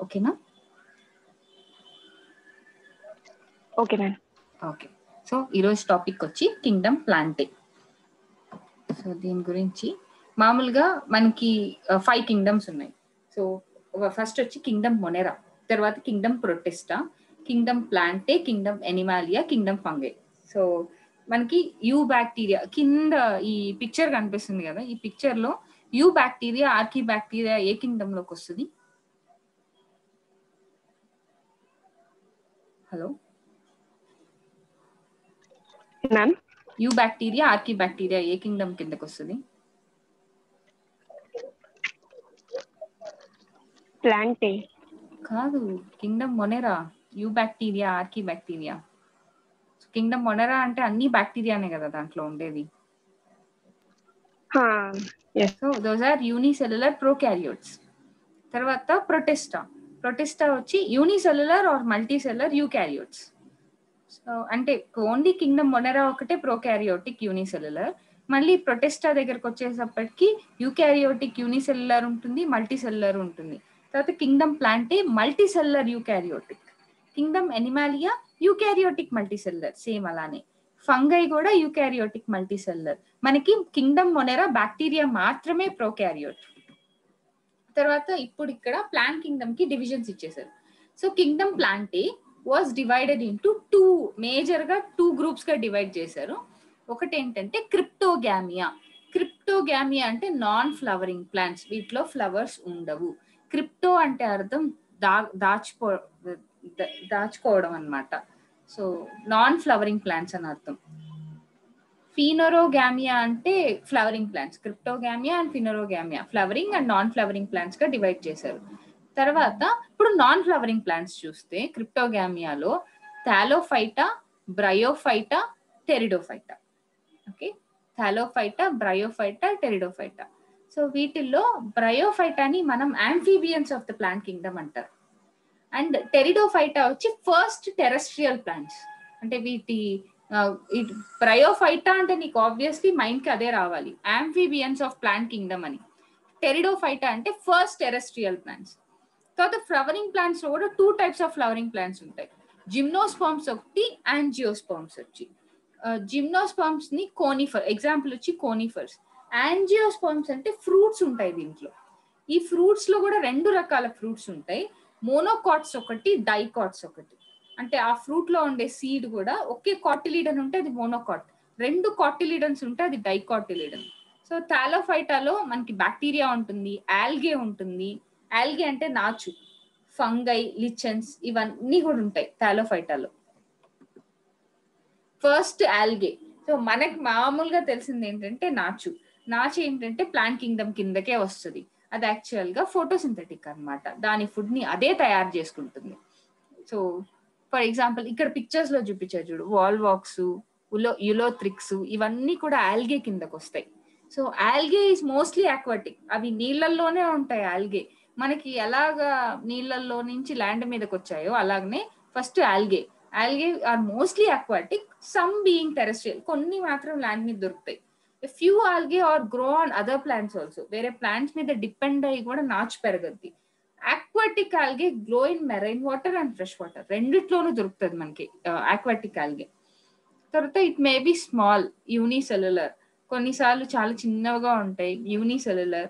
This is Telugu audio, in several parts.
ఓకేనా ఓకే మ్యామ్ ఓకే సో ఈరోజు టాపిక్ వచ్చి కింగ్డమ్ ప్లాంటే సో దీని గురించి మామూలుగా మనకి ఫైవ్ కింగ్డమ్స్ ఉన్నాయి సో ఫస్ట్ వచ్చి కింగ్డమ్ మొనెరా తర్వాత kingdom Protista kingdom Plantae kingdom Animalia kingdom Fungi so మనకి యూ బ్యాక్టీరియా కింద ఈ పిక్చర్ కనిపిస్తుంది కదా ఈ పిక్చర్ లో యూ బ్యాక్టీరియా ఆర్కీ బ్యాక్టీరియా ఏ కింగ్డమ్ లోకి వస్తుంది hello ma'am eubacteria archaebacteria ఏ కింగ్డమ్ కిందకి వస్తుంది ప్లాంటే కాదు kingdom Monera eubacteria archaea bacteria Kingdom Monera అంటే అన్ని బ్యాక్టీరియానే కదా దాంట్లో ఉండేది yes so those are unicellular prokaryotes తర్వాత ప్రొటెస్టా ప్రొటెస్టా వచ్చి unicellular or multicellular eukaryotes so అంటే ఓన్లీ కింగ్డమ్ మొనెరా ఒకటే ప్రోకారియోటిక్ యూనిసెల్యులర్ మళ్ళీ ప్రొటెస్టా దగ్గరకు వచ్చేసప్పటికి యూకారియోటిక్ యూనిసెల్యులర్ ఉంటుంది మల్టీసెల్యులర్ ఉంటుంది తర్వాత kingdom Plantae multicellular eukaryotic kingdom Animalia eukaryotic multicellular same అలానే ఫంగై కూడా యూకారియోటిక్ మల్టీసెల్యులర్ మనకి కింగ్డమ్ మొనెరా బ్యాక్టీరియా మాత్రమే ప్రోకారియోట్ తర్వాత ఇప్పుడు ఇక్కడ ప్లాంట్ కింగ్డమ్ కి డివిజన్స్ ఇచ్చేసారు so Kingdom ప్లాంటే was divided into two major గా టూ గ్రూప్స్ గా డివైడ్ చేశారు ఒకటి ఏంటంటే క్రిప్టోగామియా క్రిప్టోగామియా అంటే నాన్ ఫ్లవరింగ్ ప్లాంట్స్ వీటిలో ఫ్లవర్స్ ఉండవు క్రిప్టో అంటే అర్థం దా దాచిపో దా- దాచుకోవడం అన్నమాట సో నాన్ ఫ్లవరింగ్ ప్లాంట్స్ అని అర్థం ఫీనోరోగామియా అంటే flowering plants Cryptogamia and Phanerogamia flowering and non flowering plants గా డివైడ్ చేశారు తర్వాత ఇప్పుడు నాన్ ఫ్లవరింగ్ ప్లాంట్స్ చూస్తే క్రిప్టోగామియాలో Thallophyta Bryophyta Pteridophyta okay Thallophyta Bryophyta Pteridophyta so వీటిల్లో బ్రయోఫైటాని మనం amphibians of the plant kingdom అంటారు అండ్ టెరిడోఫైటా వచ్చి ఫస్ట్ టెరెస్ట్రియల్ ప్లాంట్స్ అంటే వీటి బ్రయోఫైటా అంటే నీకు ఆబ్వియస్లీ మైండ్ కి అదే రావాలి ఆంఫీబియన్స్ ఆఫ్ ప్లాంట్ కింగ్డమ్ అని టెరిడోఫైటా అంటే ఫస్ట్ టెరెస్ట్రియల్ ప్లాంట్స్ తర్వాత ఫ్లవరింగ్ ప్లాంట్స్ లో కూడా two types of flowering plants ఉంటాయి జిమ్నోస్పామ్స్ ఒకటి యాంజియోస్పామ్స్ వచ్చి జిమ్నోస్పామ్స్ ని కోనిఫర్ ఎగ్జాంపుల్ వచ్చి కోనిఫర్స్ యాంజియోస్పామ్స్ అంటే ఫ్రూట్స్ ఉంటాయి దీంట్లో ఈ ఫ్రూట్స్ లో కూడా రెండు రకాల ఫ్రూట్స్ ఉంటాయి మోనోకాట్స్ ఒకటి డైకాట్స్ ఒకటి అంటే ఆ ఫ్రూట్ లో ఉండే సీడ్ కూడా ఒకే కాటిలీడన్ ఉంటే అది మోనోకాట్ రెండు కాటిలీడన్స్ ఉంటే అది డైకాటిలీడన్ సో థాలోఫైటాలో మనకి బ్యాక్టీరియా ఉంటుంది ఆల్గే ఉంటుంది ఆల్గే అంటే నాచు ఫంగై లిచెన్స్ ఇవన్నీ కూడా ఉంటాయి థాలోఫైటాలో ఫస్ట్ ఆల్గే సో మనకి మామూలుగా తెలిసింది ఏంటంటే నాచు నాచు ఏంటంటే ప్లాంట్ కింగ్డమ్ కిందకే వస్తుంది అది యాక్చువల్ గా ఫోటోసింథటిక్ అన్నమాట దాని ఫుడ్ ని అదే తయారు చేసుకుంటుంది సో ఫర్ ఎగ్జాంపుల్ ఇక్కడ పిక్చర్స్ లో చూపించారు చూడు వాల్ వాక్స్ ఉలో యులోత్రిక్స్ ఇవన్నీ కూడా ఆల్గే కిందకు వస్తాయి so algae is mostly aquatic అవి నీళ్ళల్లోనే ఉంటాయి ఆల్గే మనకి ఎలాగా నీళ్ళల్లో నుంచి ల్యాండ్ మీదకి వచ్చాయో అలాగనే first algae algae are mostly aquatic some being terrestrial కొన్ని మాత్రం ల్యాండ్ మీద దొరుకుతాయి few algae are grow on other plants also వేరే ప్లాంట్స్ మీద డిపెండ్ అయ్యి కూడా నాచు పెరగద్ది aquatic algae glow in marine water and fresh water రెండిట్లోనూ దొరుకుతుంది మనకి ఆక్వాటిక్ ఆల్గే తర్వాత it may be small unicellular కొన్నిసార్లు చాలా చిన్నగా ఉంటాయి యూనిసెల్యులర్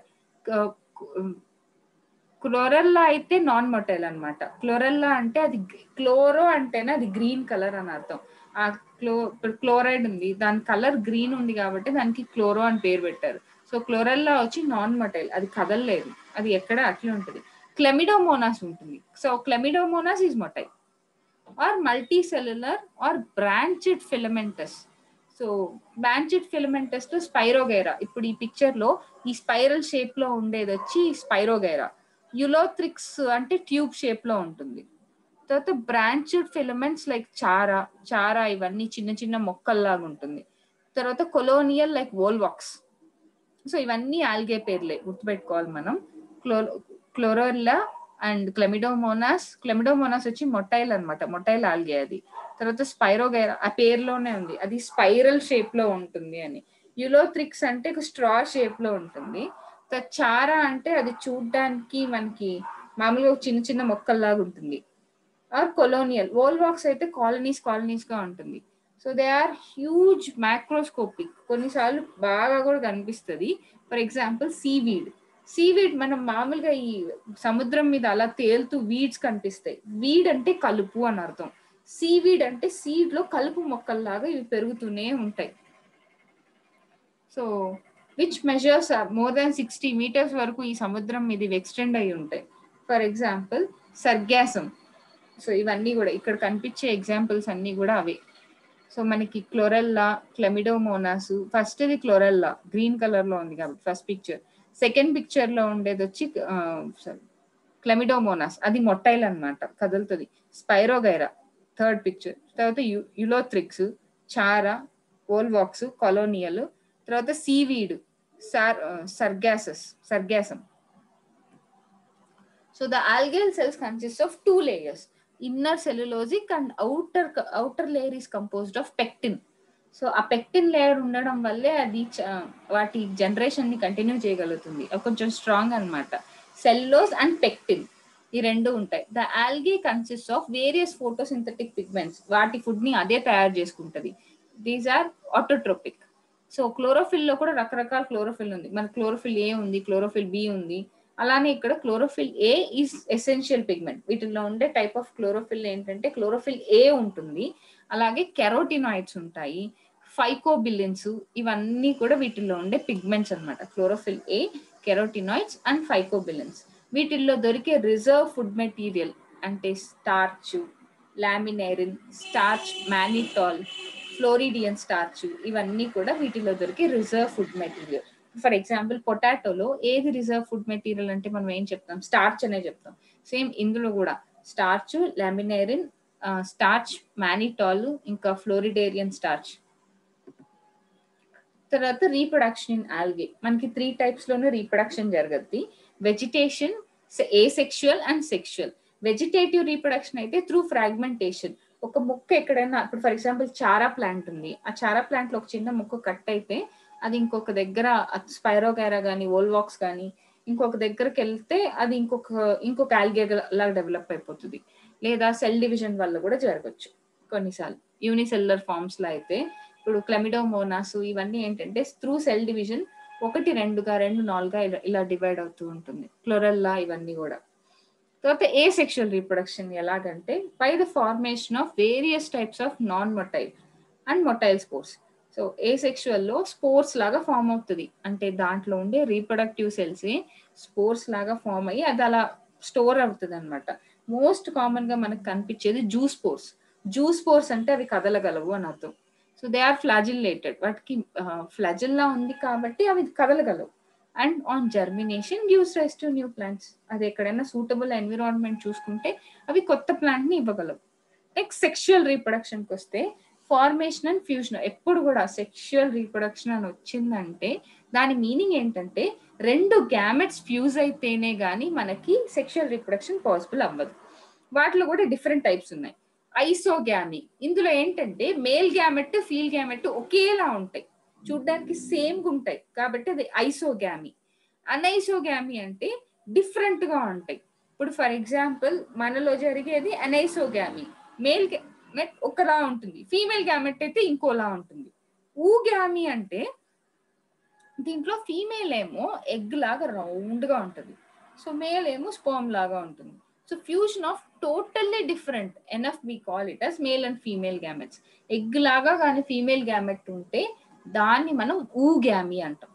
క్లోరెల్లా అయితే నాన్ మొటైల్ అన్నమాట క్లోరెల్లా అంటే అది క్లోరో అంటేనే అది గ్రీన్ కలర్ అని అర్థం ఆ క్లో క్లోరైడ్ ఉంది దాని కలర్ గ్రీన్ ఉంది కాబట్టి దానికి క్లోరో అని పేరు పెట్టారు సో క్లోరెల్లా వచ్చి నాన్ మొటైల్ అది కదలలేదు అది ఎక్కడ అట్లే ఉంటుంది క్లెమిడోమోనాస్ ఉంటుంది so Chlamydomonas is motile or multicellular or branched filamentous so branched filamentous లో స్పైరోగైరా ఇప్పుడు ఈ పిక్చర్ లో ఈ స్పైరల్ షేప్ లో ఉండేది వచ్చి స్పైరోగైరా యులోత్రిక్స్ అంటే ట్యూబ్ షేప్ లో ఉంటుంది తర్వాత బ్రాంచ్డ్ ఫిలమెంట్స్ లైక్ చారా చారా ఇవన్నీ చిన్న చిన్న మొక్కల్లాగా ఉంటుంది తర్వాత కొలోనియల్ లైక్ వోల్వాక్స్ సో ఇవన్నీ ఆల్గే పేర్లే గుర్తుపెట్టుకోవాలి మనం chlo Chlorella and Chlamydomonas Chlamydomonas వచ్చి మొటైల్ అన్నమాట మొటైల్ ఆల్గే అది తర్వాత స్పైరోగైరా ఆ పేరులోనే ఉంది అది స్పైరల్ షేప్ లో ఉంటుంది అని యులోత్రిక్స్ అంటే ఒక స్ట్రా షేప్ లో ఉంటుంది తర్వాత చారా అంటే అది చూడ్డానికి మనకి మామూలుగా ఒక చిన్న చిన్న మొక్కల్లాగా ఉంటుంది ఆర్ కొలోనియల్ వోల్వాక్స్ అయితే కాలనీస్ కాలనీస్ గా ఉంటుంది so they are huge microscopic కొన్నిసార్లు బాగా కూడా కనిపిస్తుంది ఫర్ ఎగ్జాంపుల్ సీవీడ్ సీవీడ్ మనం మామూలుగా ఈ సముద్రం మీద అలా తేలుతూ వీడ్స్ కనిపిస్తాయి వీడ్ అంటే కలుపు అని అర్థం సీవీడ్ అంటే సీడ్ లో కలుపు మొక్కల్లాగా ఇవి పెరుగుతూనే ఉంటాయి so which measures more than sixty metres వరకు ఈ సముద్రం మీద ఇవి ఎక్స్టెండ్ అయి ఉంటాయి ఫర్ ఎగ్జాంపుల్ సర్గ్యాసం సో ఇవన్నీ కూడా ఇక్కడ కనిపించే ఎగ్జాంపుల్స్ అన్నీ కూడా అవే సో మనకి క్లోరెల్లా క్లెమిడోమోనాస్ ఫస్ట్ ఇది క్లోరెల్లా గ్రీన్ కలర్ లో ఉంది కాబట్టి ఫస్ట్ పిక్చర్ సెకండ్ పిక్చర్ లో ఉండేది వచ్చి క్లెమిడోమోనాస్ అది మొట్టైల్ అన్నమాట కదులుతుంది స్పైరోగైరా థర్డ్ పిక్చర్ తర్వాత యులోథ్రిక్స్ చారా ఓల్వాక్స్ కొలోనియల్ తర్వాత seaweed sir Sargassum Sargassum so the algal cells consist of two layers inner cellulosic and outer outer layer is composed of pectin so ఆ పెక్టిన్ లేయర్ ఉండడం వల్లే అది వాటి జనరేషన్ ని కంటిన్యూ చేయగలుగుతుంది అది కొంచెం స్ట్రాంగ్ అనమాట సెల్లోస్ అండ్ పెక్టిన్ ఈ రెండు ఉంటాయి the algae consist of various photosynthetic pigments వాటి ఫుడ్ ని అదే తయారు చేసుకుంటది these are autotrophic so chlorophyll లో కూడా రకరకాల క్లోరోఫిల్ ఉంది మన క్లోరోఫిల్ ఏ ఉంది క్లోరోఫిల్ బి ఉంది అలానే ఇక్కడ chlorophyll A is essential pigment వీటిల్లో ఉండే టైప్ ఆఫ్ క్లోరోఫిల్ ఏంటంటే క్లోరోఫిల్ ఏ ఉంటుంది అలాగే కెరోటినాయిడ్స్ ఉంటాయి ఫైకోబిలిన్స్ ఇవన్నీ కూడా వీటిల్లో ఉండే పిగ్మెంట్స్ అనమాట chlorophyll A carotenoids and phycobilins వీటిల్లో దొరికే రిజర్వ్ ఫుడ్ మెటీరియల్ అంటే starch laminarin starch mannitol floridean starch ఇవన్నీ కూడా వీటిలో దొరికే reserve food material for example పొటాటోలో ఏది రిజర్వ్ ఫుడ్ మెటీరియల్ అంటే మనం ఏం చెప్తాం స్టార్చ్ అనే చెప్తాం సేమ్ ఇందులో కూడా స్టార్చ్ లామినైరిన్ స్టార్చ్ మానిటాల్ ఇంకా ఫ్లోరిడేరియన్ స్టార్చ్ తర్వాత రీప్రొడక్షన్ ఇన్ ఆల్గే మనకి త్రీ టైప్స్ లోనే రీప్రొడక్షన్ జరగద్ది vegetation asexual and sexual vegetative reproduction అయితే త్రూ ఫ్రాగ్మెంటేషన్ ఒక మొక్క ఎక్కడైనా ఇప్పుడు ఫర్ ఎగ్జాంపుల్ చారా ప్లాంట్ ఉంది ఆ చారా ప్లాంట్ లో ఒక చిన్న మొక్క కట్ అయితే అది ఇంకొక దగ్గర స్పైరోగైరా కానీ ఓల్వాక్స్ కానీ ఇంకొక దగ్గరికి వెళ్తే అది ఇంకొక ఇంకొక ఆల్గే లాగా డెవలప్ అయిపోతుంది లేదా సెల్ డివిజన్ వల్ల కూడా జరగచ్చు కొన్నిసార్లు యూనిసెల్యులర్ ఫార్మ్స్ లో అయితే ఇప్పుడు క్లమిడోమోనాస్ ఇవన్నీ ఏంటంటే త్రూ సెల్ డివిజన్ ఒకటి రెండుగా రెండు నాలుగుగా ఇలా ఇలా డివైడ్ అవుతూ ఉంటుంది క్లోరెల్లా ఇవన్నీ కూడా తర్వాత ఏ సెక్షువల్ రీప్రొడక్షన్ ఎలాగంటే by the formation of various types of non motile and motile spores so asexual లో స్పోర్స్ లాగా ఫామ్ అవుతుంది అంటే దాంట్లో ఉండే రీప్రొడక్టివ్ సెల్స్ స్పోర్స్ లాగా ఫామ్ అయ్యి అది అలా స్టోర్ అవుతుంది అనమాట మోస్ట్ కామన్ గా మనకు కనిపించేది జూ స్పోర్స్ జూ స్పోర్స్ అంటే అవి కదలగలవు అని అర్థం సో దే ఆర్ ఫ్లాజిల్లేటెడ్ వాటికి ఫ్లాజిల్లా ఉంది కాబట్టి అవి కదలగలవు and on germination gives rise to new plants అది ఎక్కడైనా సూటబుల్ ఎన్విరాన్మెంట్ చూసుకుంటే అవి కొత్త ప్లాంట్ ని ఇవ్వగలవు నెక్స్ట్ సెక్షువల్ రీప్రొడక్షన్కి వస్తే ఫార్మేషన్ అండ్ ఫ్యూజన్ ఎప్పుడు కూడా సెక్షువల్ రీప్రొడక్షన్ అని వచ్చిందంటే దాని మీనింగ్ ఏంటంటే రెండు గ్యామెట్స్ ఫ్యూజ్ అయితేనే గానీ మనకి సెక్షువల్ రీప్రొడక్షన్ పాసిబుల్ అవ్వదు వాటిలో కూడా డిఫరెంట్ టైప్స్ ఉన్నాయి ఐసోగ్యామి ఇందులో ఏంటంటే మేల్ గ్యామెట్ ఫీల్ గ్యామెట్ ఒకేలా ఉంటాయి చూడ్డానికి సేమ్ గా ఉంటాయి కాబట్టి అది ఐసోగ్యామి అనైసోగ్యామి అంటే డిఫరెంట్ గా ఉంటాయి ఇప్పుడు ఫర్ ఎగ్జాంపుల్ మనలో జరిగేది అనైసోగ్యామి మేల్ గ్యామెట్ ఒకలా ఉంటుంది ఫీమేల్ గ్యామెట్ అయితే ఇంకోలా ఉంటుంది ఊగ్యామి అంటే దీంట్లో ఫీమేల్ ఏమో ఎగ్ లాగా రౌండ్ గా ఉంటుంది సో మేల్ ఏమో స్పోమ్ లాగా ఉంటుంది so fusion of totally different enough we call it as male and female gametes egg లాగా కానీ ఫీమేల్ గ్యామెట్ ఉంటే దాన్ని మనం ఊగ్యామి అంటాం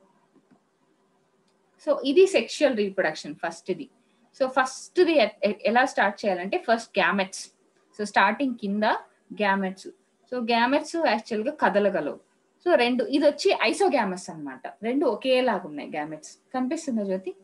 సో ఇది సెక్షువల్ రీప్రొడక్షన్ ఫస్ట్ ఇది సో ఫస్ట్ ది ఎలా స్టార్ట్ చేయాలంటే ఫస్ట్ గ్యామెట్స్ సో స్టార్టింగ్ కింద గ్యామెట్స్ సో గ్యామెట్స్ యాక్చువల్ గా కదలగలవు సో రెండు ఇది వచ్చి ఐసోగ్యామస్ అనమాట రెండు ఒకేలాగా ఉన్నాయి గ్యామెట్స్ కనిపిస్తుందా జ్యోతి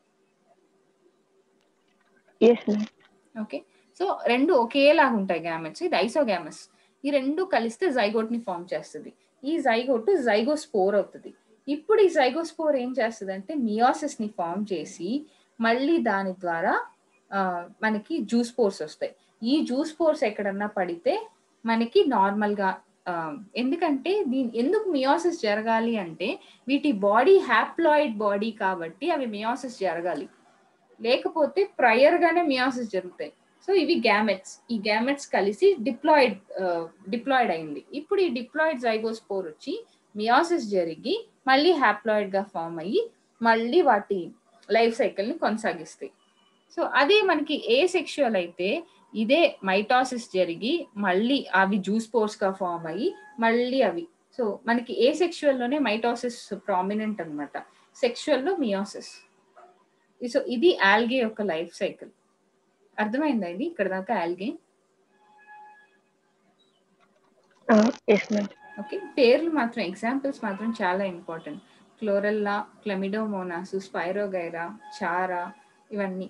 ఓకే సో రెండు ఒకేలాగా ఉంటాయి గ్యామెట్స్ ఇది ఐసోగ్యామస్ ఈ రెండు కలిస్తే జైగోట్ ని ఫామ్ చేస్తుంది ఈ జైగోట్ జైగోస్పోర్ అవుతుంది ఇప్పుడు ఈ జైగోస్పోర్ ఏం చేస్తుంది అంటే మియాసిస్ ని ఫామ్ చేసి మళ్ళీ దాని ద్వారా మనకి జ్యూస్ పోర్స్ వస్తాయి ఈ జ్యూస్ పోర్స్ ఎక్కడన్నా పడితే మనకి నార్మల్ గా ఎందుకంటే దీని ఎందుకు మియాసిస్ జరగాలి అంటే వీటి బాడీ హ్యాప్లాయిడ్ బాడీ కాబట్టి అవి మియాసిస్ జరగాలి లేకపోతే ప్రయర్ గానే మియాసిస్ జరుగుతాయి సో ఇవి గ్యామెట్స్ ఈ గ్యామెట్స్ కలిసి డిప్లాయిడ్ డిప్లాయిడ్ అయింది ఇప్పుడు ఈ డిప్లాయిడ్ జైగోస్పోర్ వచ్చి మియాసిస్ జరిగి మళ్ళీ హ్యాప్లాయిడ్ గా ఫామ్ అయ్యి మళ్ళీ వాటి లైఫ్ సైకిల్ ని కొనసాగిస్తాయి సో అదే మనకి ఏ సెక్షువల్ అయితే ఇదే మైటాసిస్ జరిగి మళ్ళీ అవి జ్యూస్ పోర్స్ గా ఫామ్ అయ్యి మళ్ళీ అవి సో మనకి ఏ సెక్షువల్ లోనే మైటాసిస్ ప్రామినెంట్ అనమాట సెక్షువల్ లో మియాసిస్ సో ఇది ఆల్గే యొక్క లైఫ్ సైకిల్ అర్థమైందా ఇది ఇక్కడ దాకా ఆల్గే ఎస్ మ్యామ్ ఓకే పేర్లు మాత్రం ఎగ్జాంపుల్స్ మాత్రం చాలా ఇంపార్టెంట్ క్లోరెల్లా క్లమిడోమోనాస్ స్పైరోగైరా చారా ఇవన్నీ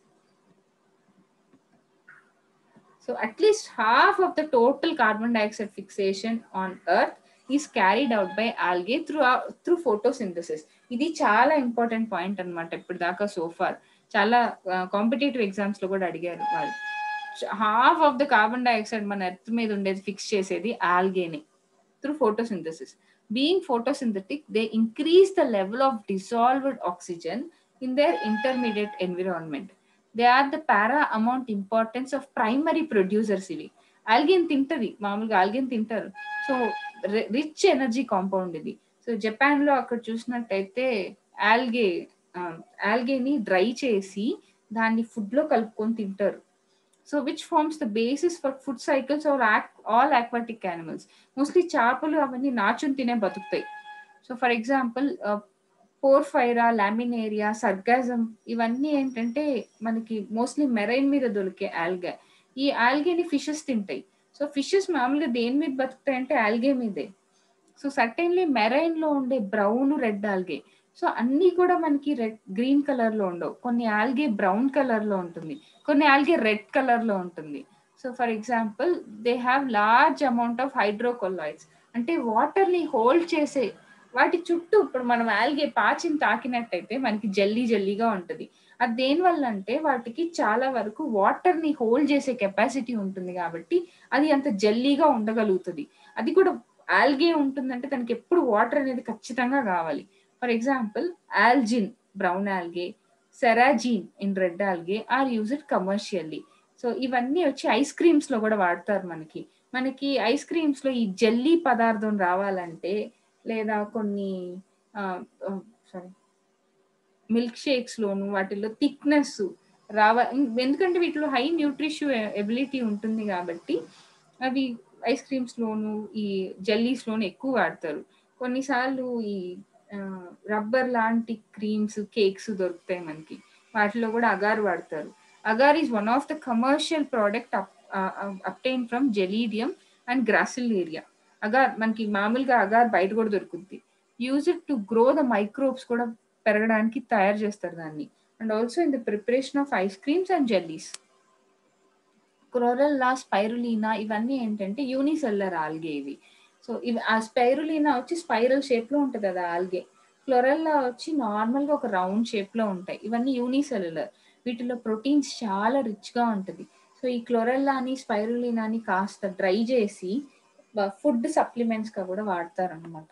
so at least half of the total carbon dioxide fixation on earth is carried out by algae through through photosynthesis ఇది చాలా ఇంపార్టెంట్ పాయింట్ అనమాట ఇప్పుడు దాకా సోఫార్ చాలా కాంపిటేటివ్ ఎగ్జామ్స్ లో కూడా అడిగారు వాళ్ళు half of the carbon dioxide మన ఎర్త్ మీద ఉండేది ఫిక్స్ చేసేది ఆల్గేనే through photosynthesis being photosynthetic they increase the level of dissolved oxygen in their intermediate environment they are the para amount importance of primary producers ఇవి ఆల్గేన్ తింటది మామూలుగా ఆల్గేన్ తింటారు సో రిచ్ ఎనర్జీ కాంపౌండ్ ఇది సో జపాన్ లో అక్కడ చూసినట్టయితే ఆల్గే ఆల్గేని డ్రై చేసి దాన్ని ఫుడ్ లో కలుపుకొని తింటారు so which forms the basis for food cycles are all aquatic animals mostly చేపలు అవన్నీ నాచుని తినే బతుకుతాయి so for example Porphyra Laminaria Sargassum ఇవన్నీ ఏంటంటే మనకి మోస్ట్లీ మెరైన్ మీద దొరికే ఆల్గే ఈ ఆల్గేని ఫిషెస్ తింటాయి సో ఫిషెస్ మామూలుగా దేని మీద బతుకుతాయి అంటే ఆల్గే మీదే సో సర్టెన్లీ మెరైన్ లో ఉండే బ్రౌన్ రెడ్ ఆల్గే సో అన్ని కూడా మనకి రెడ్ గ్రీన్ కలర్ లో ఉండవు కొన్ని ఆల్గే బ్రౌన్ కలర్ లో ఉంటుంది కొన్ని ఆల్గే రెడ్ కలర్ లో ఉంటుంది so for example they have large amount of hydrocolloids అంటే వాటర్ ని హోల్డ్ చేసే వాటి చుట్టూ ఇప్పుడు మనం ఆల్గే పాచిని తాకినట్టయితే మనకి జల్లీ జల్లీగా ఉంటుంది అది దేని వల్ల అంటే వాటికి చాలా వరకు వాటర్ ని హోల్డ్ చేసే కెపాసిటీ ఉంటుంది కాబట్టి అది అంత జల్లీగా ఉండగలుగుతుంది అది కూడా ఆల్గే ఉంటుందంటే దానికి ఎప్పుడు వాటర్ అనేది ఖచ్చితంగా కావాలి for example algin brown algae carrageenan in red algae are used commercially so ఇవన్నీ వచ్చి ఐస్ క్రీమ్స్ లో కూడా వాడతారు మనకి మనకి ఐస్ క్రీమ్స్ లో ఈ జల్లీ పదార్థం రావాలంటే లేదా కొన్ని సారీ మిల్క్ షేక్స్ లోను వాటిల్లో థిక్నెస్ రావ ఎందుకంటే వీటిలో హై న్యూట్రిషివ్ ఎబిలిటీ ఉంటుంది కాబట్టి అవి ఐస్ క్రీమ్స్ లోను ఈ జెల్లీస్ లోను ఎక్కువ వాడతారు కొన్నిసార్లు ఈ రబ్బర్ లాంటి క్రీమ్స్ కేక్స్ దొరుకుతాయి మనకి వాటిలో కూడా అగార్ వాడతారు agar is one of the commercial product obtain from Gelidium and Gracilaria agar మనకి మామూలుగా అగార్ బయట కూడా దొరుకుతుంది use it to grow the microbes కూడా పెరగడానికి తయారు చేస్తారు దాన్ని and also in the preparation of ice creams and jellies Chlorella Spirulina ఇవన్నీ ఏంటంటే యూనిసెల్లర్ ఆల్గే ఇవి సో ఇవి ఆ స్పైరులీనా వచ్చి స్పైరల్ షేప్ లో ఉంటుంది అది ఆల్గే క్లోరెల్లా వచ్చి నార్మల్ గా ఒక రౌండ్ షేప్ లో ఉంటాయి ఇవన్నీ యూనిసెల్యులర్ వీటిలో ప్రోటీన్స్ చాలా రిచ్ గా ఉంటుంది సో ఈ క్లోరెల్లాని స్పైరులీనాని కాస్త డ్రై చేసి ఫుడ్ సప్లిమెంట్స్ గా కూడా వాడతారనమాట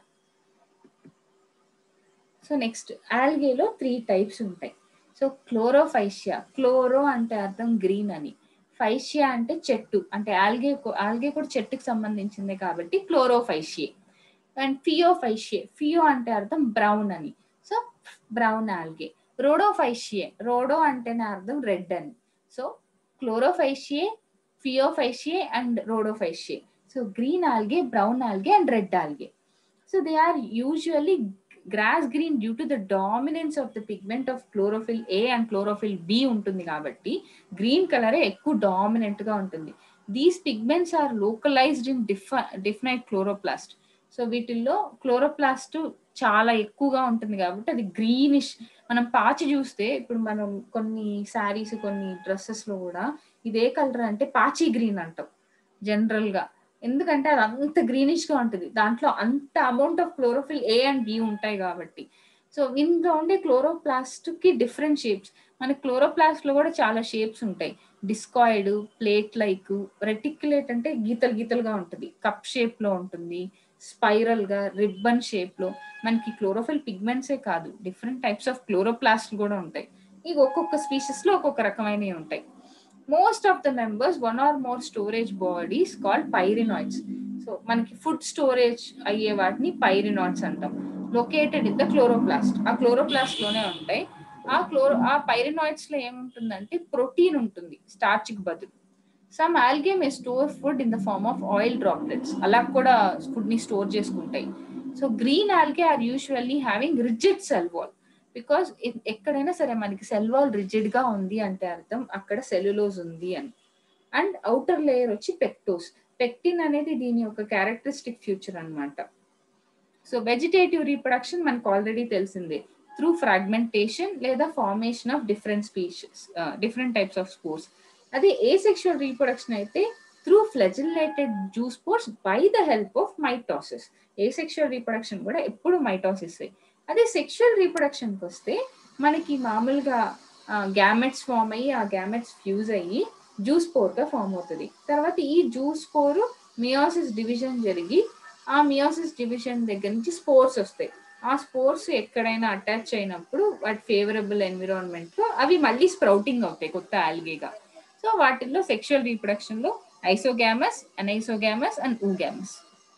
సో నెక్స్ట్ ఆల్గేలో త్రీ టైప్స్ ఉంటాయి సో క్లోరోఫైషియా క్లోరో అంటే అర్థం గ్రీన్ అని ఫైషియా అంటే చెట్టు అంటే ఆల్గే ఆల్గే కూడా చెట్టుకి సంబంధించిందే కాబట్టి క్లోరోఫైషియే అండ్ ఫియోఫైషియే ఫియో అంటే అర్థం బ్రౌన్ అని so brown algae rhodophyceae rhodo అంటేనే అర్థం రెడ్ అని so chlorophyceae phaeophyceae and rhodophyceae so green algae brown algae and red algae so they are usually grass green due to the dominance of the pigment of chlorophyll a and chlorophyll b ఉంటుంది కాబట్టి గ్రీన్ కలరే ఎక్కువ డామినెంట్ గా ఉంటుంది these pigments are localised in def definite chloroplast so వీటిల్లో క్లోరోప్లాస్ట్ చాలా ఎక్కువగా ఉంటుంది కాబట్టి అది గ్రీనిష్ మనం పాచి చూస్తే ఇప్పుడు మనం కొన్ని శారీస్ కొన్ని డ్రెస్సెస్ లో కూడా ఇదే కలర్ అంటే పాచి గ్రీన్ అంటాం జనరల్ గా ఎందుకంటే అది అంత గ్రీనిష్ గా ఉంటుంది దాంట్లో అంత amount of chlorophyll a and b ఉంటాయి కాబట్టి సో ఇందులో ఉండే క్లోరోప్లాస్ట్ కి డిఫరెంట్ షేప్స్ మన క్లోరోప్లాస్ట్ లో కూడా చాలా షేప్స్ ఉంటాయి డిస్కాయిడ్ ప్లేట్ లైక్ రెటిక్యులేట్ అంటే గీతలు గీతలుగా ఉంటుంది కప్ షేప్ లో ఉంటుంది స్పైరల్ గా రిబ్బన్ షేప్ లో మనకి క్లోరోఫిల్ పిగ్మెంట్సే కాదు డిఫరెంట్ టైప్స్ ఆఫ్ క్లోరోప్లాస్ట్ కూడా ఉంటాయి ఇక ఒక్కొక్క స్పీషీస్ లో ఒక్కొక్క రకమైనవి ఉంటాయి most of the members one or more storage bodies called pyrenoids so మనకి ఫుడ్ స్టోరేజ్ అయ్యే వాటిని పైరినాయిడ్స్ అంటాం లొకేటెడ్ ఇన్ ద క్లోరోప్లాస్ట్ ఆ క్లోరోప్లాస్ట్ లోనే ఉంటాయి ఆ క్లోరో ఆ పైరినాయిడ్స్ లో ఏముంటుందంటే ప్రోటీన్ ఉంటుంది స్టార్చ్ కి బదులు some algae may store food in the form of oil droplets అలా కూడా ఫుడ్ ని స్టోర్ చేసుకుంటాయి so green algae are usually having rigid cell wall because ఎక్కడైనా సరే మనకి సెల్ వాల్ రిజిడ్ గా ఉంది అంటే అర్థం అక్కడ సెల్యులోజ్ ఉంది అని అండ్ అవుటర్ లేయర్ వచ్చి పెక్టోస్ పెక్టిన్ అనేది దీని యొక్క క్యారెక్టరిస్టిక్ ఫ్యూచర్ అనమాట సో వెజిటేటివ్ రీప్రొడక్షన్ మనకు ఆల్రెడీ తెలిసిందే త్రూ ఫ్రాగ్మెంటేషన్ లేదా formation of different species different types of spores అదే ఏ సెక్షువల్ రీప్రొడక్షన్ అయితే through flagellated zoospores by the help of mitosis asexual reproduction కూడా ఎప్పుడు మైటోసిస్ అదే సెక్షువల్ రీప్రొడక్షన్కి వస్తే మనకి మామూలుగా గ్యామెట్స్ ఫామ్ అయ్యి ఆ గ్యామెట్స్ ఫ్యూజ్ అయ్యి జ్యూస్ గా ఫామ్ అవుతుంది తర్వాత ఈ జ్యూస్ పోరు మియోసిస్ డివిజన్ జరిగి ఆ మియోసిస్ డివిజన్ దగ్గర నుంచి స్పోర్స్ వస్తాయి ఆ స్పోర్స్ ఎక్కడైనా అటాచ్ అయినప్పుడు వాటి ఫేవరబుల్ ఎన్విరాన్మెంట్ లో అవి మళ్ళీ స్ప్రౌటింగ్ అవుతాయి కొత్త ఆల్గేగా సో వాటిల్లో సెక్షువల్ రీప్రొడక్షన్ లో isogamous anisogamous and oogamous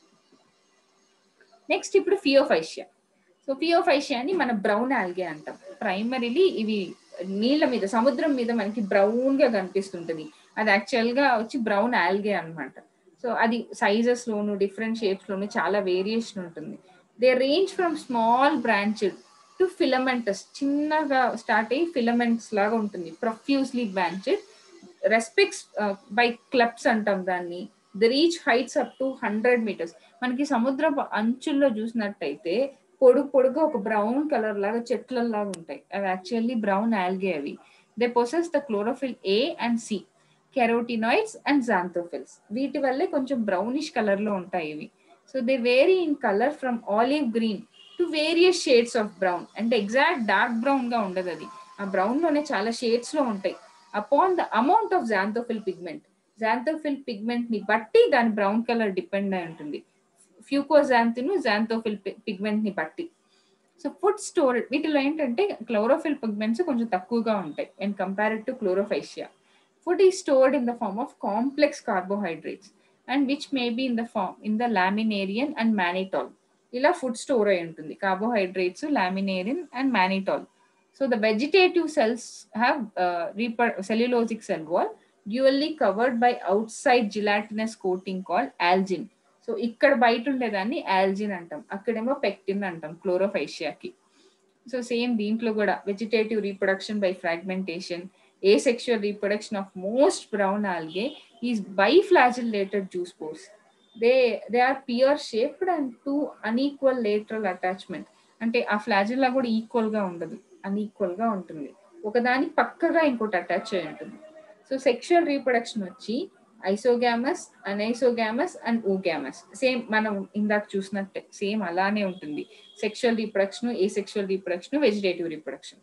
next ఇప్పుడు ఫియోఫైషియా సో ఫియోఫైషియా అని మన బ్రౌన్ ఆల్గే అంటాం ప్రైమరీలీ ఇవి నీళ్ళ మీద సముద్రం మీద మనకి బ్రౌన్ గా కనిపిస్తుంటది అది యాక్చువల్ గా వచ్చి బ్రౌన్ ఆల్గే అనమాట సో అది సైజెస్ లోను డిఫరెంట్ షేప్స్ లోను చాలా వేరియేషన్ ఉంటుంది they range from small branched to filamentous చిన్నగా స్టార్ట్ అయ్యి ఫిలమెంట్స్ లాగా ఉంటుంది profusely branched respects by clubs అంటాం దాన్ని the reach heights up to hundred metres మనకి సముద్ర అంచుల్లో చూసినట్టయితే పొడుగు పొడుగు ఒక బ్రౌన్ కలర్ లాగా చెట్ల లాగా ఉంటాయి అవి యాక్చువల్లీ బ్రౌన్ ఆల్గే అవి they possess the chlorophyll a and c carotenoids and xanthophylls వీటి వల్లే కొంచెం బ్రౌనిష్ కలర్ లో ఉంటాయి ఇవి so they vary in colour from olive green to various shades of brown అంటే ఎగ్జాక్ట్ డార్క్ బ్రౌన్ గా ఉండదు అది ఆ బ్రౌన్ లోనే చాలా షేడ్స్ లో ఉంటాయి upon the amount of xanthophyll pigment xanthophyll pigment ని బట్టి దాని బ్రౌన్ కలర్ డిపెండ్ అయి ఉంటుంది ఫ్యూకోజాంతిను జాంథోఫిల్ పిగ్మెంట్ ని బట్టి సో ఫుడ్ స్టోర్ వీటిలో ఏంటంటే క్లోరోఫిల్ పిగ్మెంట్స్ కొంచెం తక్కువగా ఉంటాయి and compared to chlorophyceae food ఈ stored in the form of complex carbohydrates and which may be in the form in the laminarin and mannitol ఇలా ఫుడ్ స్టోర్ అయి ఉంటుంది carbohydrates laminarin and mannitol so the vegetative cells have reaper cellulosic cell wall dually covered by outside gelatinous coating call algin so ఇక్కడ బయట ఉండేదాన్ని ఆల్జిన్ అంటాం అక్కడేమో పెక్టిన్ అంటాం క్లోరోఫైషియాకి సో సేమ్ దీంట్లో కూడా vegetative reproduction by fragmentation asexual reproduction of most brown algae is by flagellated zoospores they they are pear shaped and two unequal lateral attachment అంటే ఆ ఫ్లాజిల్లా కూడా ఈక్వల్ గా ఉండదు అన్ఈక్వల్ గా ఉంటుంది ఒకదాని పక్కగా ఇంకోటి అటాచ్ అయి ఉంటుంది సో సెక్షువల్ రీప్రొడక్షన్ వచ్చి ఐసోగ్యామస్ అనైసోగ్యామస్ అండ్ ఊగ్యామస్ సేమ్ మనం ఇందాక చూసినట్టే సేమ్ అలానే ఉంటుంది sexual reproduction asexual reproduction vegetative reproduction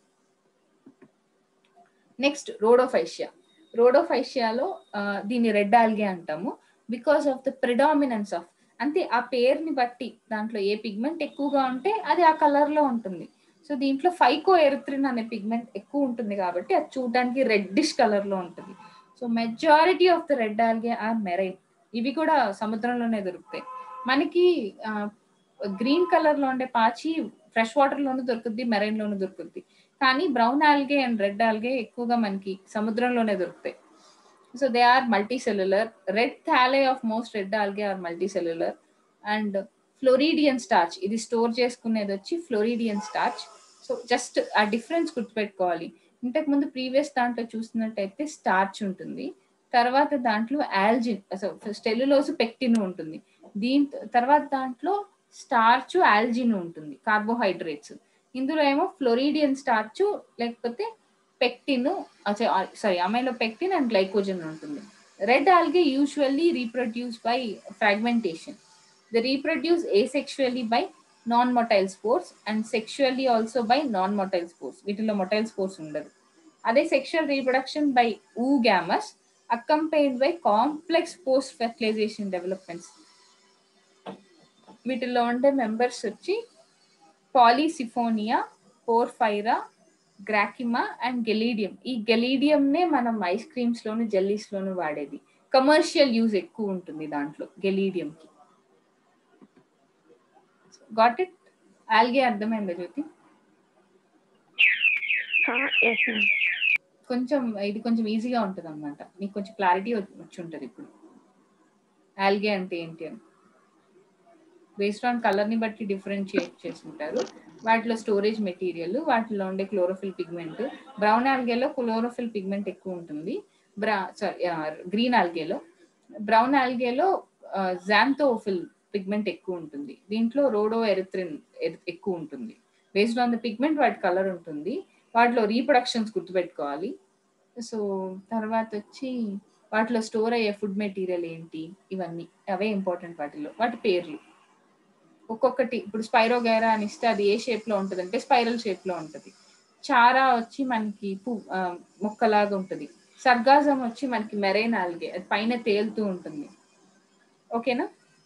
next rhodophyceae రోడోఫైషియాలో దీన్ని రెడ్ ఆల్గే అంటాము because of the predominance of అంటే ఆ పేరుని బట్టి దాంట్లో ఏ పిగ్మెంట్ ఎక్కువగా ఉంటే అది ఆ కలర్ లో ఉంటుంది సో దీంట్లో ఫైకో ఎరిత్రిన్ అనే పిగ్మెంట్ ఎక్కువ ఉంటుంది కాబట్టి అది చూడడానికి రెడ్డిష్ కలర్ లో ఉంటుంది so majority of the red algae are marine ఇవి కూడా సముద్రంలోనే దొరుకుతాయి మనకి గ్రీన్ కలర్ లో ఉండే పాచి ఫ్రెష్ వాటర్ లోను దొరుకుద్ది మెరైన్ లోను దొరుకుద్ది కానీ brown algae and red algae ఎక్కువగా మనకి సముద్రంలోనే దొరుకుతాయి so they are multicellular red thalli of most red algae are multicellular and floridean starch ఇది స్టోర్ చేసుకునేది వచ్చి ఫ్లోరిడియన్ స్టార్చ్ సో జస్ట్ ఆ డిఫరెన్స్ గుర్తుపెట్టుకోవాలి ఇంతకు ముందు ప్రీవియస్ దాంట్లో చూసినట్టయితే స్టార్చ్ ఉంటుంది తర్వాత దాంట్లో ఆల్జిన్ అసలు స్టెల్యులోస్ పెక్టిన్ ఉంటుంది దీని తర్వాత దాంట్లో స్టార్చ్ ఆల్జిన్ ఉంటుంది కార్బోహైడ్రేట్స్ ఇందులో ఏమో ఫ్లోరిడియన్ స్టార్చ్ లేకపోతే pectin sorry amylopectin and glycogen ఉంటుంది red algae usually reproduce by fragmentation the reproduce asexually by non motile spores and sexually also by non motile spores వీటిలో మొటైల్ స్పోర్స్ ఉండదు అదే sexual reproduction by oogamous accompanied by complex post fertilisation developments వీటిలో ఉండే మెంబర్స్ వచ్చి పాలీసిఫోనియా పోర్ఫైరా గ్రాకిమా అండ్ గెలీడియం ఈ గెలీడియం నే మనం ఐస్ క్రీమ్స్ లోను జెల్లీస్ లోను వాడేది కమర్షియల్ యూజ్ ఎక్కువ ఉంటుంది దాంట్లో గెలీడియం కి గాట్ ఇట్ ఆల్గే అర్థమైందా జ్యోతి ఎస్ మ్యామ్ కొంచెం ఇది కొంచెం ఈజీగా ఉంటుంది అనమాట నీకు కొంచెం క్లారిటీ వచ్చి ఉంటుంది ఇప్పుడు ఆల్గే అంటే ఏంటి అని బేస్డ్ ఆన్ కలర్ ని బట్టి డిఫరెన్షియేట్ చేసుకుంటారు వాటిలో స్టోరేజ్ మెటీరియల్ వాటిలో ఉండే క్లోరోఫిల్ పిగ్మెంట్ బ్రౌన్ ఆల్గేలో క్లోరోఫిల్ పిగ్మెంట్ ఎక్కువ ఉంటుంది బ్రా సారీ గ్రీన్ ఆల్గేలో బ్రౌన్ ఆల్గేలో జాంతోఫిల్ పిగ్మెంట్ ఎక్కువ ఉంటుంది దీంట్లో రోడో ఎరిథ్రిన్ ఎక్కువ ఉంటుంది బేస్డ్ ఆన్ ద పిగ్మెంట్ వాటి కలర్ ఉంటుంది వాటిలో రీప్రొడక్షన్స్ గుర్తుపెట్టుకోవాలి సో తర్వాత వచ్చి వాటిలో స్టోర్ అయ్యే ఫుడ్ మెటీరియల్ ఏంటి ఇవన్నీ అవే ఇంపార్టెంట్ వాటిలో వాటి పేర్లు ఒక్కొక్కటి ఇప్పుడు స్పైరోగైరా అని ఇస్తే అది ఏ షేప్ లో ఉంటుంది అంటే స్పైరల్ షేప్ లో ఉంటుంది చారా వచ్చి మనకి పు ఆ, మొక్కలాగా ఉంటుంది సర్గాజం వచ్చి మనకి మెరైన్ ఆల్గే అది పైన తేలుతూ ఉంటుంది ఓకేనా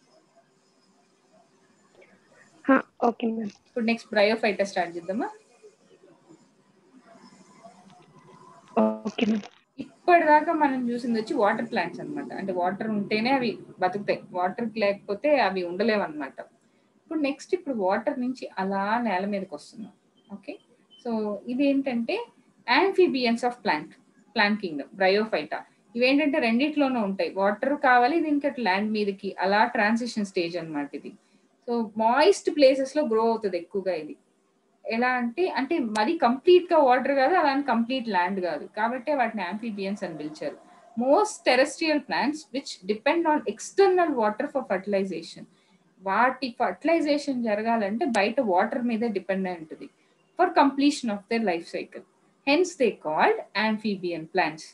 ఓకే మ్యామ్ ఇప్పుడు నెక్స్ట్ బ్రయోఫైటర్ స్టార్ట్ చేద్దామా ఓకే మ్యామ్ ఇప్పటిదాకా మనం చూసింది వచ్చి వాటర్ ప్లాంట్స్ అన్నమాట అంటే వాటర్ ఉంటేనే అవి బతుకుతాయి వాటర్ లేకపోతే అవి ఉండలేవు అనమాట ఇప్పుడు నెక్స్ట్ ఇప్పుడు వాటర్ నుంచి అలా నేల మీదకి వస్తున్నాం ఓకే సో ఇది ఏంటంటే amphibians of plant plant kingdom bryophyta ఇవేంటంటే రెండిట్లోనూ ఉంటాయి వాటర్ కావాలి దీనికి అట్లా ల్యాండ్ మీదకి అలా ట్రాన్సిషన్ స్టేజ్ అన్నమాట ఇది సో మాయిస్ట్ ప్లేసెస్ లో గ్రో అవుతుంది ఎక్కువగా ఇది ఎలా అంటే అంటే మరి కంప్లీట్ గా వాటర్ కాదు అలానే కంప్లీట్ ల్యాండ్ కాదు కాబట్టి వాటిని యాంఫీబియన్స్ అని పిలిచారు most terrestrial plants which depend on external water for fertilisation వాటి ఫర్టిలైజేషన్ జరగాలంటే బయట వాటర్ మీద డిపెండ్ అయి ఉంటుంది for completion of their life cycle hence they called amphibian plants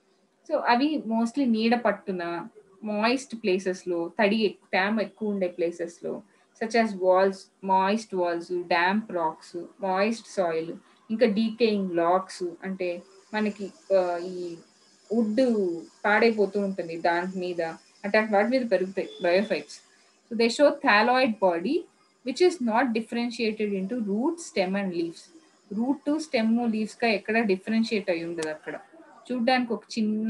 so అవి మోస్ట్లీ నీడ పట్టున మాయిస్ట్ ప్లేసెస్లో తడి ఎక్- తేమ ఎక్కువ ఉండే ప్లేసెస్లో such as walls moist walls damp rocks moist soil ఇంకా డీకేయింగ్ లాక్స్ అంటే మనకి ఆ, ఈ వుడ్ పాడైపోతూ ఉంటుంది దాని మీద అట్లాంటి వాటి మీద పెరుగుతాయి bryophytes so they show thalloid body which is not differentiated into root stem and leaves root stem leaves గా ఎక్కడ డిఫరెన్షియేట్ అయి ఉండదు అక్కడ చూడ్డానికి ఒక చిన్న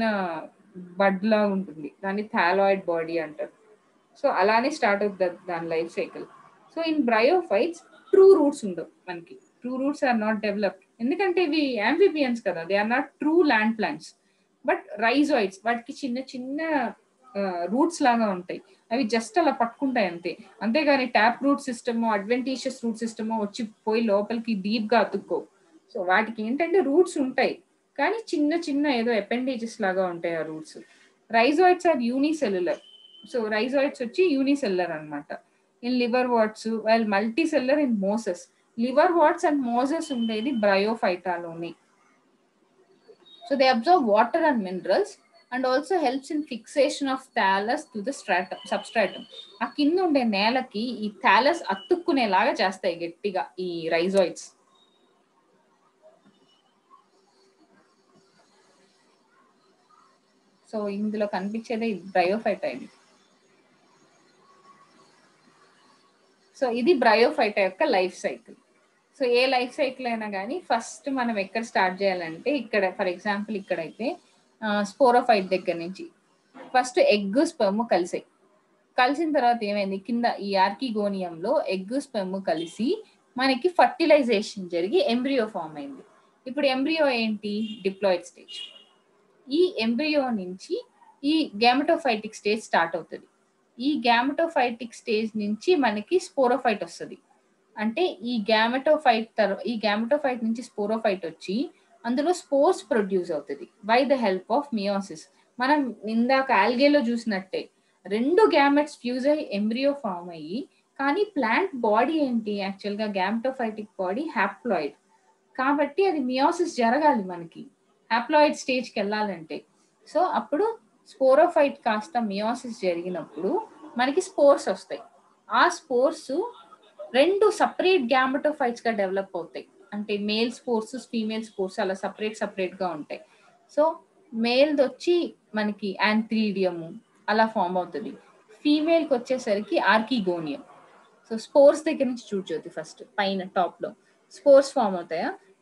బడ్ లా ఉంటుంది దాన్ని థాలాయిడ్ బాడీ అంటారు సో అలానే స్టార్ట్ అవుతుంది దాని life cycle so in bryophytes true roots ఉండవు మనకి true roots are not developed ఎందుకంటే ఇవి యాంఫిబియన్స్ కదా they are not true land plants but rhizoids వాటికి చిన్న చిన్న రూట్స్ లాగా ఉంటాయి అవి జస్ట్ అలా పట్టుకుంటాయి అంతే అంతేగాని tap root system adventitious root system వచ్చి పోయి లోపలికి డీప్ గా అతుక్కో సో వాటికి ఏంటంటే రూట్స్ ఉంటాయి కానీ చిన్న చిన్న ఏదో అపెండేజెస్ లాగా ఉంటాయి ఆ roots rhizoids are unicellular so rhizoids వచ్చి యూనిసెల్లర్ అన్నమాట in liverworts while multicellular in mosses liverworts and mosses ఉండేది బ్రయోఫైటాలోనే so they observe water and minerals and also helps in fixation of thallus to the stratum substratum ఆ కింద ఉండే నేలకి ఈ థాలస్ అతుక్కునేలాగా చేస్తాయి గట్టిగా ఈ రైజాయిడ్స్ సో ఇందులో కనిపించేదే బ్రయోఫైటా ఇది సో ఇది బ్రయోఫైటా యొక్క లైఫ్ సైకిల్ సో ఏ లైఫ్ సైకిల్ అయినా కానీ ఫస్ట్ మనం ఎక్కడ స్టార్ట్ చేయాలంటే ఇక్కడ ఫర్ ఎగ్జాంపుల్ ఇక్కడైతే స్పోరోఫైట్ దగ్గర నుంచి ఫస్ట్ ఎగ్ స్పెమ్ కలిసాయి కలిసిన తర్వాత ఏమైంది కింద ఈ ఆర్కిగోనియంలో ఎగ్ స్పెమ్ కలిసి మనకి ఫర్టిలైజేషన్ జరిగి ఎంబ్రియో ఫామ్ అయింది ఇప్పుడు ఎంబ్రియో ఏంటి డిప్లాయిడ్ స్టేజ్ ఈ ఎంబ్రియో నుంచి ఈ గ్యామటోఫైటిక్ స్టేజ్ స్టార్ట్ అవుతుంది ఈ గ్యామటోఫైటిక్ స్టేజ్ నుంచి మనకి స్పోరోఫైట్ వస్తుంది అంటే ఈ గ్యామటోఫైట్ తర్వా ఈ గ్యామటోఫైట్ నుంచి స్పోరోఫైట్ వచ్చి అందులో స్పోర్స్ ప్రొడ్యూస్ అవుతుంది by the help of meiosis మనం ఇందాక ఆల్గేలో చూసినట్టే రెండు గ్యామెట్స్ ఫ్యూజ్ అయ్యి ఎంబ్రియో ఫామ్ అయ్యి కానీ ప్లాంట్ బాడీ ఏంటి యాక్చువల్గా గ్యామటోఫైటిక్ బాడీ హ్యాప్లాయిడ్ కాబట్టి అది మియోసిస్ జరగాలి మనకి హ్యాప్లాయిడ్ స్టేజ్కి వెళ్ళాలంటే సో అప్పుడు స్పోరోఫైట్ కాస్త మియోసిస్ జరిగినప్పుడు మనకి స్పోర్స్ వస్తాయి ఆ స్పోర్స్ రెండు సపరేట్ గ్యామటోఫైట్స్ గా డెవలప్ అవుతాయి అంటే మేల్ స్పోర్స్ ఫీమేల్ స్పోర్స్ అలా సపరేట్ సపరేట్ గా ఉంటాయి సో మేల్ది వచ్చి మనకి యాంథ్రీడియము అలా ఫామ్ అవుతుంది ఫీమేల్కి వచ్చేసరికి ఆర్కిగోనియం సో స్పోర్స్ దగ్గర నుంచి చూడొద్దు ఫస్ట్ పైన టాప్ లో స్పోర్స్ ఫామ్ అవుతాయా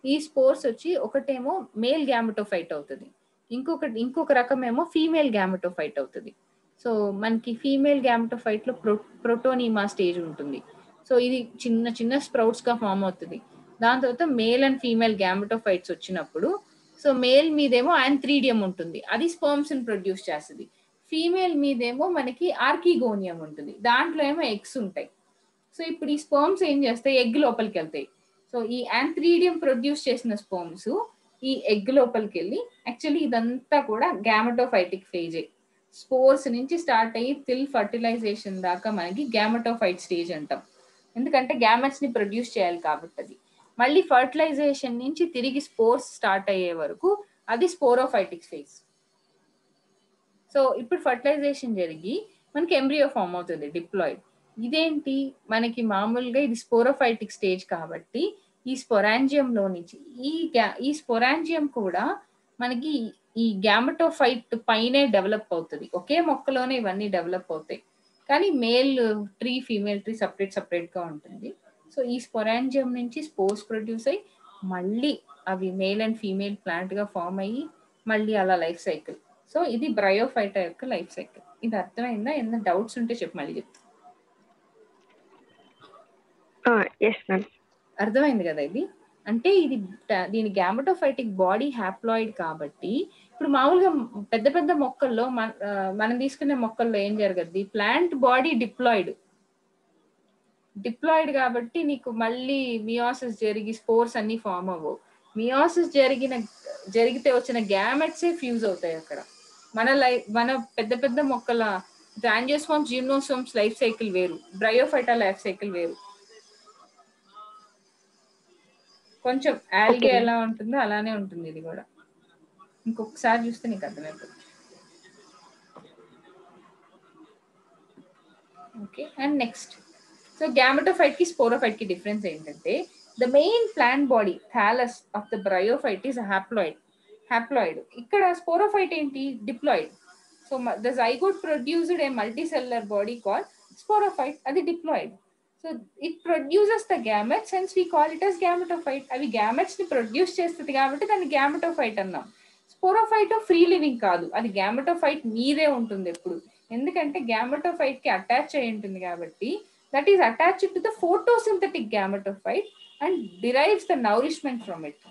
ఈ స్పోర్స్ వచ్చి ఒకటేమో మేల్ గ్యామెటోఫైట్ అవుతుంది ఇంకొకటి ఇంకొక రకమేమో ఫీమేల్ గ్యామెటోఫైట్ అవుతుంది సో మనకి ఫీమేల్ గ్యామెటోఫైట్ లో ప్రో ప్రోటోనిమా స్టేజ్ ఉంటుంది సో ఇది చిన్న చిన్న స్ప్రౌట్స్ గా ఫామ్ అవుతుంది దాని తర్వాత మేల్ అండ్ ఫీమేల్ గ్యామెటోఫైట్స్ వచ్చినప్పుడు సో మేల్ మీదేమో యాంథ్రీడియం ఉంటుంది అది స్పర్మ్స్ ని ప్రొడ్యూస్ చేస్తుంది ఫీమేల్ మీదేమో మనకి ఆర్కిగోనియం ఉంటుంది దాంట్లో ఏమో ఎగ్స్ ఉంటాయి సో ఇప్పుడు ఈ స్పర్మ్స్ ఏం చేస్తాయి ఎగ్ లోపలికి వెళ్తాయి సో ఈ యాంథ్రీడియం ప్రొడ్యూస్ చేసిన స్పర్మ్స్ ఈ ఎగ్ లోపలికి వెళ్ళి యాక్చువల్లీ ఇదంతా కూడా గ్యామటోఫైటిక్ ఫేజే స్పోర్స్ నుంచి స్టార్ట్ అయ్యి టిల్ ఫర్టిలైజేషన్ దాకా మనకి గ్యామటోఫైట్ స్టేజ్ అంటాం ఎందుకంటే గ్యామెట్స్ ని ప్రొడ్యూస్ చేయాలి కాబట్టి అది మళ్ళీ ఫర్టిలైజేషన్ నుంచి తిరిగి స్పోర్స్ స్టార్ట్ అయ్యే వరకు అది స్పోరోఫైటిక్ ఫేజ్ సో ఇప్పుడు ఫర్టిలైజేషన్ జరిగి మనకి ఎంబ్రియో ఫామ్ అవుతుంది డిప్లాయిడ్ ఇదేంటి మనకి మామూలుగా ఇది స్పోరోఫైటిక్ స్టేజ్ కాబట్టి ఈ స్పొరాంజియం లో నుంచి ఈ గ్యా- ఈ స్పొరాంజియం కూడా మనకి ఈ గ్యామటోఫైట్ పైనే డెవలప్ అవుతుంది ఒకే మొక్కలోనే ఇవన్నీ డెవలప్ అవుతాయి కానీ male tree female tree separate separate గా ఉంటుంది సో ఈ స్పొరాంజియం నుంచి స్పోర్స్ ప్రొడ్యూస్ అయ్యి మళ్ళీ అవి మేల్ అండ్ ఫీమేల్ ప్లాంట్ గా ఫామ్ అయ్యి మళ్ళీ అలా లైఫ్ సైకిల్ సో ఇది బ్రయోఫైటా యొక్క లైఫ్ సైకిల్ ఇది అర్థమైందా ఏదైనా డౌట్స్ ఉంటే చెప్పు మళ్ళీ చెప్తా ఎస్ మ్యామ్ అర్థమైంది కదా ఇది అంటే ఇది ట- దీని గ్యామటోఫైటిక్ బాడీ హ్యాప్లాయిడ్ కాబట్టి ఇప్పుడు మామూలుగా పెద్ద పెద్ద మొక్కల్లో మన ఆ, మనం తీసుకునే మొక్కల్లో ఏం జరగద్ది ప్లాంట్ బాడీ డిప్లాయిడ్ డిప్లాయిడ్ కాబట్టి నీకు మళ్ళీ మియాసిస్ జరిగి స్పోర్స్ అన్ని ఫామ్ అవ్వవు మియాసిస్ జరిగిన జరిగితే వచ్చిన గ్యామెట్సే ఫ్యూజ్ అవుతాయి అక్కడ మన లైఫ్ మన పెద్ద పెద్ద మొక్కల ట్రాంజియోస్ఫామ్స్ జిమ్నోసోమ్స్ లైఫ్ సైకిల్ వేరు బ్రయోఫైటా లైఫ్ సైకిల్ వేరు కొంచెం ఆల్గే Okay. ఎలా ఉంటుందో అలానే ఉంటుంది ఇది కూడా ఇంకొకసారి చూస్తే నీకు అర్థమైపోతుంది okay and next so gametophyte కి స్పోరోఫైట్ కి డిఫరెన్స్ ఏంటంటే the main plant body thallus of the bryophyte is haploid haploid ఇక్కడ స్పోరోఫైట్ ఏంటి diploid so the zygote produced a multicellular body call sporophyte అది diploid so it produces the gametes hence we call it as gametophyte అవి గ్యామెట్స్ ని ప్రొడ్యూస్ చేస్తుంది కాబట్టి దాన్ని గ్యామెటోఫైట్ అన్నాం స్పోరోఫైట్ ఫ్రీ లివింగ్ కాదు అది గ్యామెటోఫైట్ మీదే ఉంటుంది ఎప్పుడు ఎందుకంటే గ్యామెటోఫైట్ కి అటాచ్ అయి ఉంటుంది కాబట్టి that is attached to the photosynthetic gametophyte and derives the nourishment from it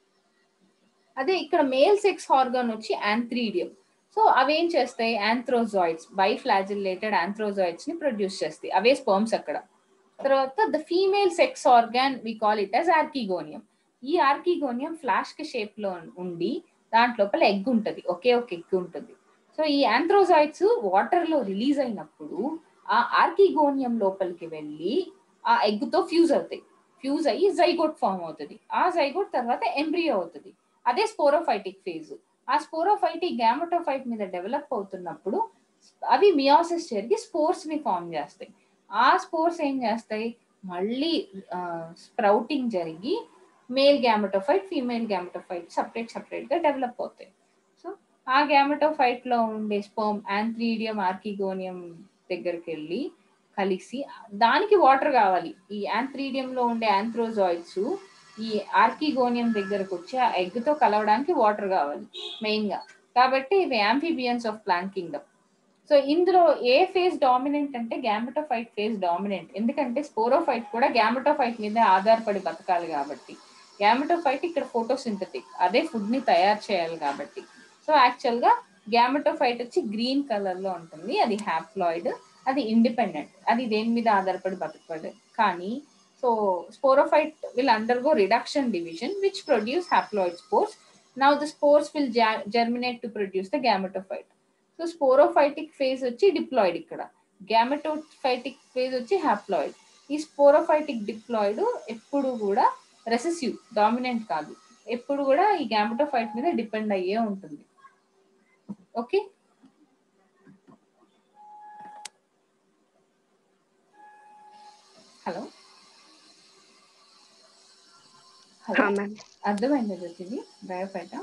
అదే ఇక్కడ మేల్ సెక్స్ హార్గాన్ వచ్చి యాంథ్రీడియం సో అవేం చేస్తాయి యాంథ్రోజాయిడ్స్ బైఫ్లాజిలేటెడ్ యాంథ్రోజాయిడ్స్ ని ప్రొడ్యూస్ చేస్తాయి అవే స్పర్మ్స్ అక్కడ తర్వాత the female sex organ we call it as archegonium ఈ ఆర్కిగోనియం ఫ్లాష్ కి షేప్ లో ఉండి దాంట్లోపల ఎగ్ ఉంటది ఒకే ఒక ఎగ్ ఉంటుంది సో ఈ యాంథ్రోజాయిడ్స్ వాటర్ లో రిలీజ్ అయినప్పుడు ఆ ఆర్కిగోనియం లోపలికి వెళ్ళి ఆ ఎగ్ తో ఫ్యూజ్ అవుతాయి ఫ్యూజ్ అయ్యి జైగోట్ ఫామ్ అవుతుంది ఆ జైగోట్ తర్వాత ఎంబ్రియో అవుతుంది అదే స్పోరోఫైటిక్ ఫేజ్ ఆ స్పోరోఫైటిక్ గ్యామటోఫైట్ మీద డెవలప్ అవుతున్నప్పుడు అవి మియాసిస్ జరిగి స్పోర్స్ ని ఫామ్ చేస్తాయి ఆ స్పోర్స్ ఏం చేస్తాయి మళ్ళీ స్ప్రౌటింగ్ జరిగి male gametophyte female gametophyte separate separate గా డెవలప్ అవుతాయి సో ఆ గ్యామటోఫైట్ లో ఉండే స్పోమ్ యాంథ్రీడియం ఆర్కిగోనియం దగ్గరికి వెళ్ళి కలిసి దానికి వాటర్ కావాలి ఈ యాంథ్రీడియం లో ఉండే యాంథ్రోజాయిడ్స్ ఈ ఆర్కిగోనియం దగ్గరకు వచ్చి ఆ ఎగ్ తో కలవడానికి వాటర్ కావాలి మెయిన్ గా కాబట్టి ఇవి amphibians of plant kingdom so ఇందులో ఏ ఫేజ్ డామినెంట్ అంటే గ్యామటోఫైట్ ఫేజ్ డామినెంట్ ఎందుకంటే స్పోరోఫైట్ కూడా గ్యామటోఫైట్ మీద ఆధారపడి బతకాలి కాబట్టి గ్యామటోఫైట్ ఇక్కడ ఫోటోసింథటిక్ అదే ఫుడ్ ని తయారు చేయాలి కాబట్టి సో యాక్చువల్ గా గ్యామటోఫైట్ వచ్చి గ్రీన్ కలర్ లో ఉంటుంది అది హ్యాప్లాయిడ్ అది ఇండిపెండెంట్ అది దేని మీద ఆధారపడి బతకపడదు కానీ so sporophyte will undergo reduction division which produce haploid spores now the spores will germinate to produce the gametophyte so sporophytic phase వచ్చి డిప్లాయిడ్ ఇక్కడ గ్యామెటోఫైటిక్ ఫేజ్ వచ్చి హ్యాప్లాయిడ్ ఈ స్పోరోఫైటిక్ డిప్లాయిడ్ ఎప్పుడు కూడా రెసెసివ్ డామినెంట్ కాదు ఎప్పుడు కూడా ఈ గ్యామెటోఫైట్ మీద డిపెండ్ అయ్యే ఉంటుంది ఓకే హలో హలో మ్యామ్ అర్థమైంది ఇది బయోఫైటా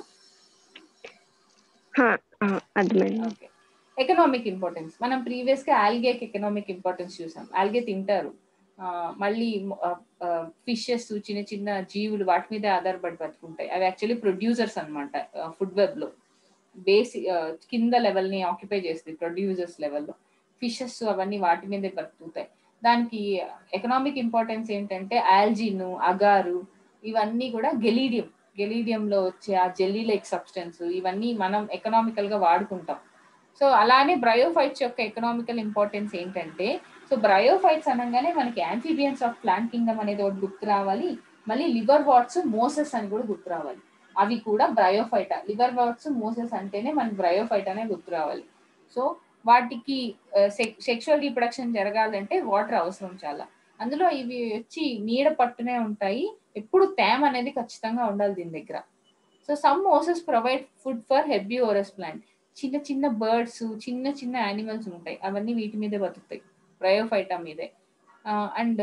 అర్థమైంది ఓకే ఎకనామిక్ ఇంపార్టెన్స్ మనం ప్రీవియస్ గా ఆల్గేకి ఎకనామిక్ ఇంపార్టెన్స్ చూసాం ఆల్గే తింటారు మళ్ళీ ఫిషెస్ చిన్న చిన్న జీవులు వాటి మీద ఆధారపడి బతుకుంటాయి అవి యాక్చువల్లీ ప్రొడ్యూసర్స్ అనమాట ఫుడ్ వెబ్ లో బేసి కింద లెవెల్ ని ఆక్యుపై చేస్తుంది ప్రొడ్యూసర్స్ లెవెల్లో ఫిషెస్ అవన్నీ వాటి మీదే బతుకుతాయి దానికి ఎకనామిక్ ఇంపార్టెన్స్ ఏంటంటే ఆల్జిన్ అగారు ఇవన్నీ కూడా గెలీడియం గెలీడియం లో వచ్చే ఆ జెల్లీ లైక్ సబ్స్టెన్స్ ఇవన్నీ మనం ఎకనామికల్ గా వాడుకుంటాం సో అలానే బ్రయోఫైట్స్ యొక్క ఎకనామికల్ ఇంపార్టెన్స్ ఏంటంటే సో బ్రయోఫైట్స్ అనగానే మనకి యాంఫీబియన్స్ ఆఫ్ ప్లాంట్ కింగ్డమ్ అనేది ఒకటి గుర్తు రావాలి మళ్ళీ లివర్ వాట్స్ మోసెస్ అని కూడా గుర్తు రావాలి అవి కూడా బ్రయోఫైట్ లివర్ వాట్స్ మోసెస్ అంటేనే మనకి బ్రయోఫైట్ అనే గుర్తు రావాలి సో వాటికి సెక్షువల్ రీప్రొడక్షన్ జరగాలంటే వాటర్ అవసరం చాలా అందులో ఇవి వచ్చి నీడ పట్టునే ఉంటాయి ఎప్పుడు తేమ అనేది ఖచ్చితంగా ఉండాలి దీని దగ్గర so some mosses provide food for herbivorous plant చిన్న చిన్న బర్డ్స్ చిన్న చిన్న యానిమల్స్ ఉంటాయి అవన్నీ వీటి మీదే బతుకుతాయి బ్రయోఫైటా మీదే అండ్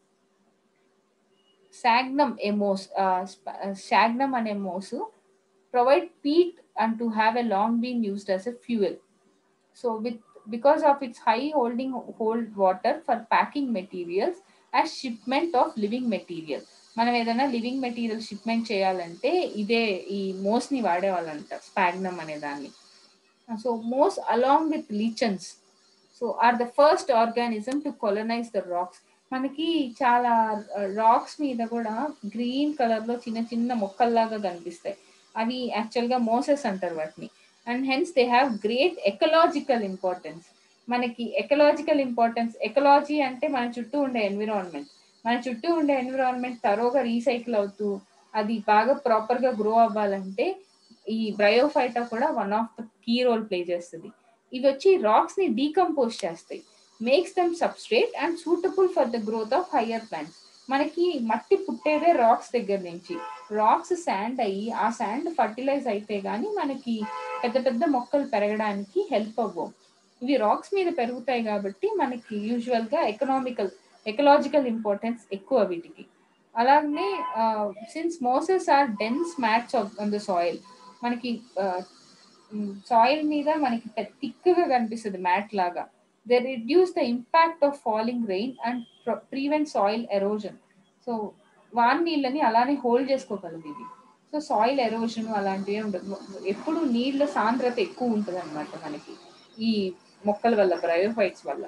సాగ్నమ్ ఎమోస్ సాగ్నమ్ అనే moss provide peat and to have a long been used as a fuel so with because of its high holding hold water for packing materials as shipment of living material మనం ఏదైనా లివింగ్ మెటీరియల్ షిప్మెంట్ చేయాలంటే ఇదే ఈ మోస్ని వాడేవాళ్ళంట స్పాగ్నమ్ అనే దాన్ని so moss along with lichens so are the first organism to colonize the rocks మనకి చాలా రాక్స్ మీద కూడా గ్రీన్ కలర్ లో చిన్న చిన్న మొక్కల్లాగా కనిపిస్తాయి అవి యాక్చువల్ గా మోసెస్ అంటారు వాటిని and hence they have great ecological importance మనకి ఎకలాజికల్ ఇంపార్టెన్స్ ఎకలాజీ అంటే మన చుట్టూ ఉండే ఎన్విరాన్మెంట్ మన చుట్టూ ఉండే ఎన్విరాన్మెంట్ తరోగా రీసైకిల్ అవుతూ అది బాగా ప్రాపర్ గా గ్రో అవ్వాలంటే ఈ బ్రయోఫైటా కూడా one of the key role play చేస్తుంది ఇవి వచ్చి రాక్స్ ని డీకంపోజ్ చేస్తాయి makes them substrate and suitable for the growth of higher plants మనకి మట్టి పుట్టేదే రాక్స్ దగ్గర నుంచి రాక్స్ శాండ్ అయ్యి ఆ శాండ్ ఫర్టిలైజ్ అయితే గానీ మనకి పెద్ద పెద్ద మొక్కలు పెరగడానికి హెల్ప్ అవ్వవు ఇవి రాక్స్ మీద పెరుగుతాయి కాబట్టి మనకి యూజువల్ గా ఎకనామికల్ ఎకలాజికల్ ఇంపార్టెన్స్ ఎక్కువ వీటికి అలాగే since mosses are dense mats on the soil మనకి సాయిల్ మీద మనకి థిక్గా కనిపిస్తుంది మ్యాట్ లాగా they reduce the impact of falling rain and prevent soil erosion so వాన్ నీళ్ళని అలానే హోల్డ్ చేసుకోగలదు ఇది సో సాయిల్ ఎరోజన్ అలాంటివి ఉండదు ఎప్పుడు నీళ్ళ సాంద్రత ఎక్కువ ఉంటుంది అనమాట మనకి ఈ మొక్కల వల్ల బ్రయోఫైట్స్ వల్ల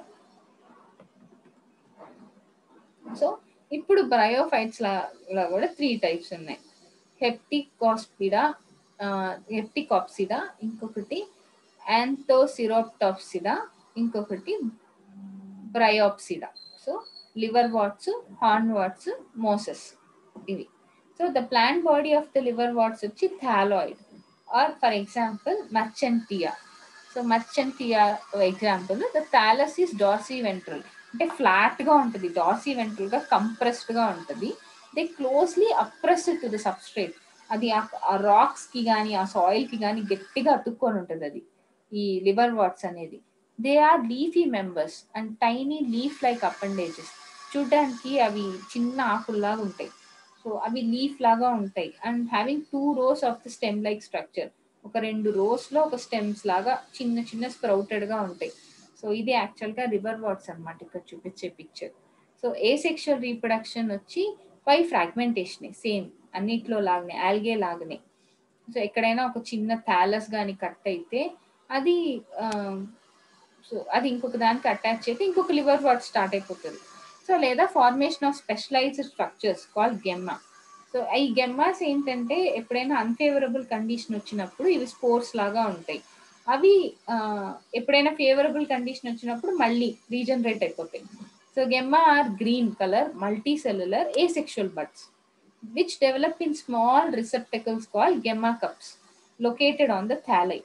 సో ఇప్పుడు బ్రయోఫైట్స్ లా కూడా త్రీ టైప్స్ ఉన్నాయి హెప్టికాస్పిడా హెప్టికాప్సిడా ఇంకొకటి యాంథోసిరోప్టాప్సిడా ఇంకొకటి bryopsida so liverworts hornworts mosses ఇవి so the plant body of the liverworts వచ్చి thalloid or for example marchantia so marchantia example the thallus is dorsiventral అంటే ఫ్లాట్ గా ఉంటుంది డార్సీ వెంట్రల్ గా కంప్రెస్డ్ గా ఉంటుంది they closely appressed to the substrate అది ఆ రాక్స్ కి కానీ ఆ సాయిల్ కి కానీ గట్టిగా అతుక్కొని ఉంటుంది అది ఈ లివర్ వాట్స్ అనేది they are leafy members and tiny leaf like appendages చూడడానికి అవి చిన్న ఆకుల్లాగా ఉంటాయి సో అవి లీఫ్ లాగా ఉంటాయి and having two rows of the stem like structure ఒక రెండు రోస్ లో ఒక స్టెమ్స్ లాగా చిన్న చిన్న స్ప్రౌటెడ్ గా ఉంటాయి సో ఇది యాక్చువల్ గా రివర్ వాట్స్ అనమాట ఇక్కడ చూపించే picture so asexual reproduction వచ్చి పై ఫ్రాగ్మెంటేషన్ సేమ్ అన్నిట్లో లాగానే ఆల్గే లాగానే సో ఎక్కడైనా ఒక చిన్న థాలస్ కానీ కట్ అయితే అది సో అది ఇంకొక దానికి అటాచ్ అయితే ఇంకొక లివర్ వాట్ స్టార్ట్ అయిపోతుంది సో లేదా formation of specialized structures call gemma so ఈ గెమ్మాస్ ఏంటంటే ఎప్పుడైనా అన్ఫేవరబుల్ కండిషన్ వచ్చినప్పుడు ఇవి స్పోర్ట్స్ లాగా ఉంటాయి అవి ఎప్పుడైనా ఫేవరబుల్ కండిషన్ వచ్చినప్పుడు మళ్ళీ రీజనరేట్ అయిపోతాయి so gemma are green colour multicellular asexual buds which develop in small receptacles called gemma cups located on the thalli.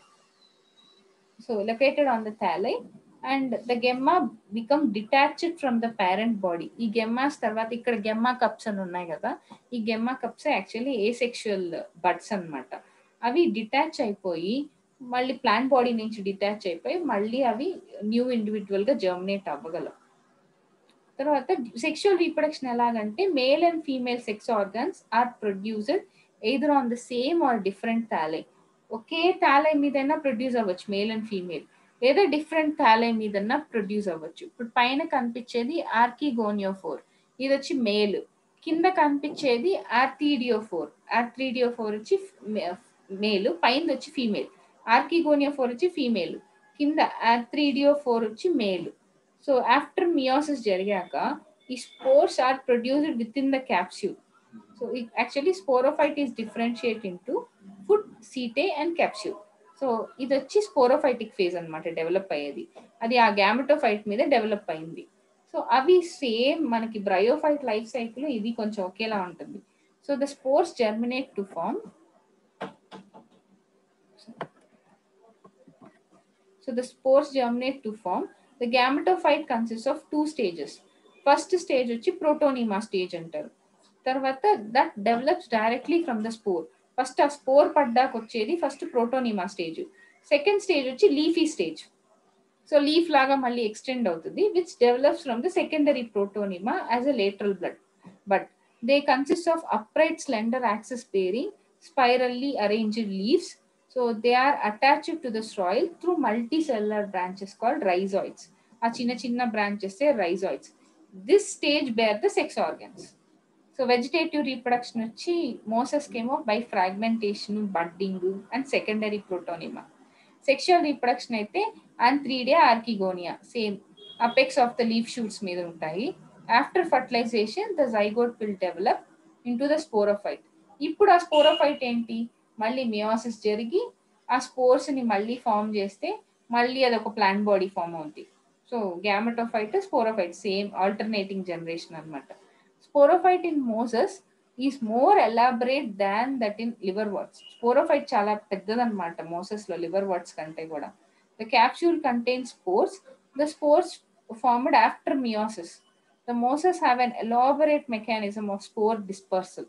So located on the thalli and the gemma become detached from the parent body. ఈ గెమ్మాస్ తర్వాత ఇక్కడ గెమ్మా కప్స్ అని ఉన్నాయి కదా ఈ gemma cups actually asexual buds అనమాట అవి డిటాచ్ అయిపోయి మళ్ళీ ప్లాంట్ బాడీ నుంచి డిటాచ్ అయిపోయి మళ్ళీ అవి న్యూ ఇండివిజువల్ గా జర్మినేట్ అవ్వగలవు తర్వాత సెక్షువల్ రీప్రొడక్షన్ ఎలాగంటే male and female sex organs are produced either on the same or different thalli ఒకే థాలై మీదైనా ప్రొడ్యూస్ అవ్వచ్చు మేల్ అండ్ ఫీమేల్ లేదా డిఫరెంట్ థాలై మీదన్నా ప్రొడ్యూస్ అవ్వచ్చు ఇప్పుడు పైన కనిపించేది ఆర్కిగోనియో ఫోర్ ఇది వచ్చి మేల్ కింద కనిపించేది ఆర్థీడియో ఫోర్ ఆర్థీడియో ఫోర్ వచ్చి మేల్ పైన వచ్చి ఫీమేల్ ఆర్కిగోనియా ఫోర్ వచ్చి ఫీమేల్ కింద ఆర్థ్రీడియో ఫోర్ వచ్చి మేల్ సో ఆఫ్టర్ మియోసిస్ జరిగాక ఈ spores are produced within the capsule so actually sporophyte is differentiate into foot seta and capsule so ఇది వచ్చి స్పోరోఫైటిక్ ఫేజ్ అనమాట డెవలప్ అయ్యేది అది ఆ గ్యామటోఫైట్ మీద డెవలప్ అయింది సో అవి సేమ్ మనకి బ్రయోఫైట్ లైఫ్ సైకిల్ ఇది కొంచెం ఒకేలా ఉంటుంది so the spores germinate to form so the spores germinate to form the gametophyte consist of two stages first stage వచ్చి ప్రోటోనిమా స్టేజ్ అంటారు తర్వాత that develops directly from the spore first ఆ స్పోర్ పడ్డాక వచ్చేది first protonema stage second stage వచ్చి లీఫీ స్టేజ్ సో లీఫ్ లాగా మళ్ళీ ఎక్స్టెండ్ అవుతుంది which develops from the secondary protonema as a lateral bud but they consist of upright slender access bearing spirally arranged leaves so they are attached to the soil through multicellular branches called rhizoids ఆ చిన్న చిన్న branches rhizoids this stage bear the sex organs so vegetative reproduction వచ్చి మోసస్కి ఏమో by fragmentation budding and secondary protonema sexual reproduction అయితే they archegonia same apex of the leaf shoots మీద ఉంటాయి after fertilization the zygote will develop into the sporophyte ఇప్పుడు ఆ స్పోరోఫైట్ ఏంటి మళ్ళీ మియోసిస్ జరిగి ఆ స్పోర్స్ ని మళ్ళీ ఫామ్ చేస్తే మళ్ళీ అది ఒక ప్లాంట్ బాడీ ఫామ్ అవుతుంది so gametophyte sporophyte same alternating generation అనమాట sporophyte in mosses is more elaborate than that in liverworts sporophyte చాలా పెద్దదన్నమాట మోసస్ లో లివర్ వర్డ్స్ కంటే కూడా the capsule contain spores the spores formed after meiosis the mosses have an elaborate mechanism of spore dispersal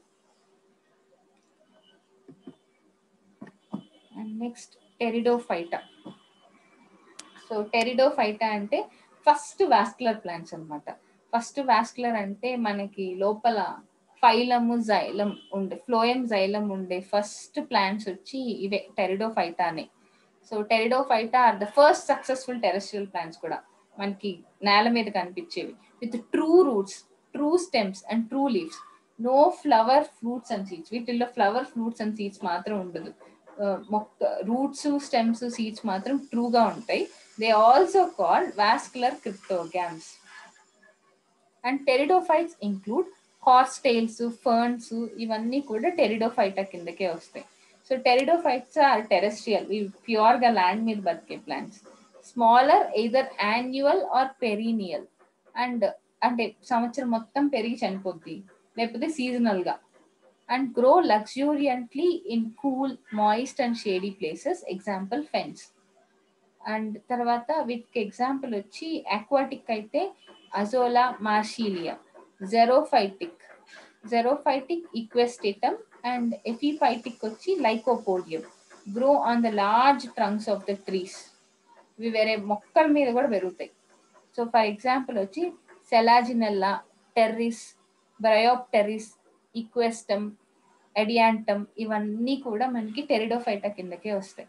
and next pteridophyta so pteridophyta అంటే ఫస్ట్ వాస్కులర్ ప్లాంట్స్ అనమాట ఫస్ట్ వాస్కులర్ అంటే మనకి లోపల ఫైలము జైలం ఉండే ఫ్లోయం జైలం ఉండే ఫస్ట్ ప్లాంట్స్ వచ్చి ఇవే టెరిడోఫైటానే so pteridophyta are the first successful terrestrial plants కూడా మనకి నేల మీద కనిపించేవి with true roots true stems and true leaves no flower fruits and seeds వీటిల్లో ఫ్లవర్ ఫ్రూట్స్ అండ్ సీడ్స్ మాత్రం ఉండదు మొక్క రూట్స్ స్టెమ్స్ సీడ్స్ మాత్రం ట్రూగా ఉంటాయి they also called vascular cryptogams and pteridophytes include horsetails ferns ఇవన్నీ కూడా టెరిడోఫైటా కిందకే వస్తాయి సో టెరిడోఫైట్స్ ఆర్ టెరెస్ట్రియల్ ఇవి ప్యూర్ గా ల్యాండ్ మీద బతికే plants smaller either annual or perennial and అంటే సంవత్సరం మొత్తం పెరిగి చనిపోద్ది లేకపోతే సీజనల్ గా and grow luxuriantly in cool moist and shady places example ferns and తర్వాత వీటికి ఎగ్జాంపుల్ వచ్చి అక్వాటిక్ అయితే అజోలా మార్షీలియా జెరోఫైటిక్ జెరోఫైటిక్ ఈక్వెస్టేటమ్ అండ్ ఎఫిఫైటిక్ వచ్చి lycopodium grow on the large trunks of the trees ఇవి వేరే మొక్కల మీద కూడా పెరుగుతాయి సో ఫర్ ఎగ్జాంపుల్ వచ్చి సెలాజినెల్లా టెర్రిస్ బ్రయోప్టెరిస్ ఈక్వెస్టమ్ ఎడియాంటమ్ ఇవన్నీ కూడా మనకి టెరిడోఫైటా కిందకే వస్తాయి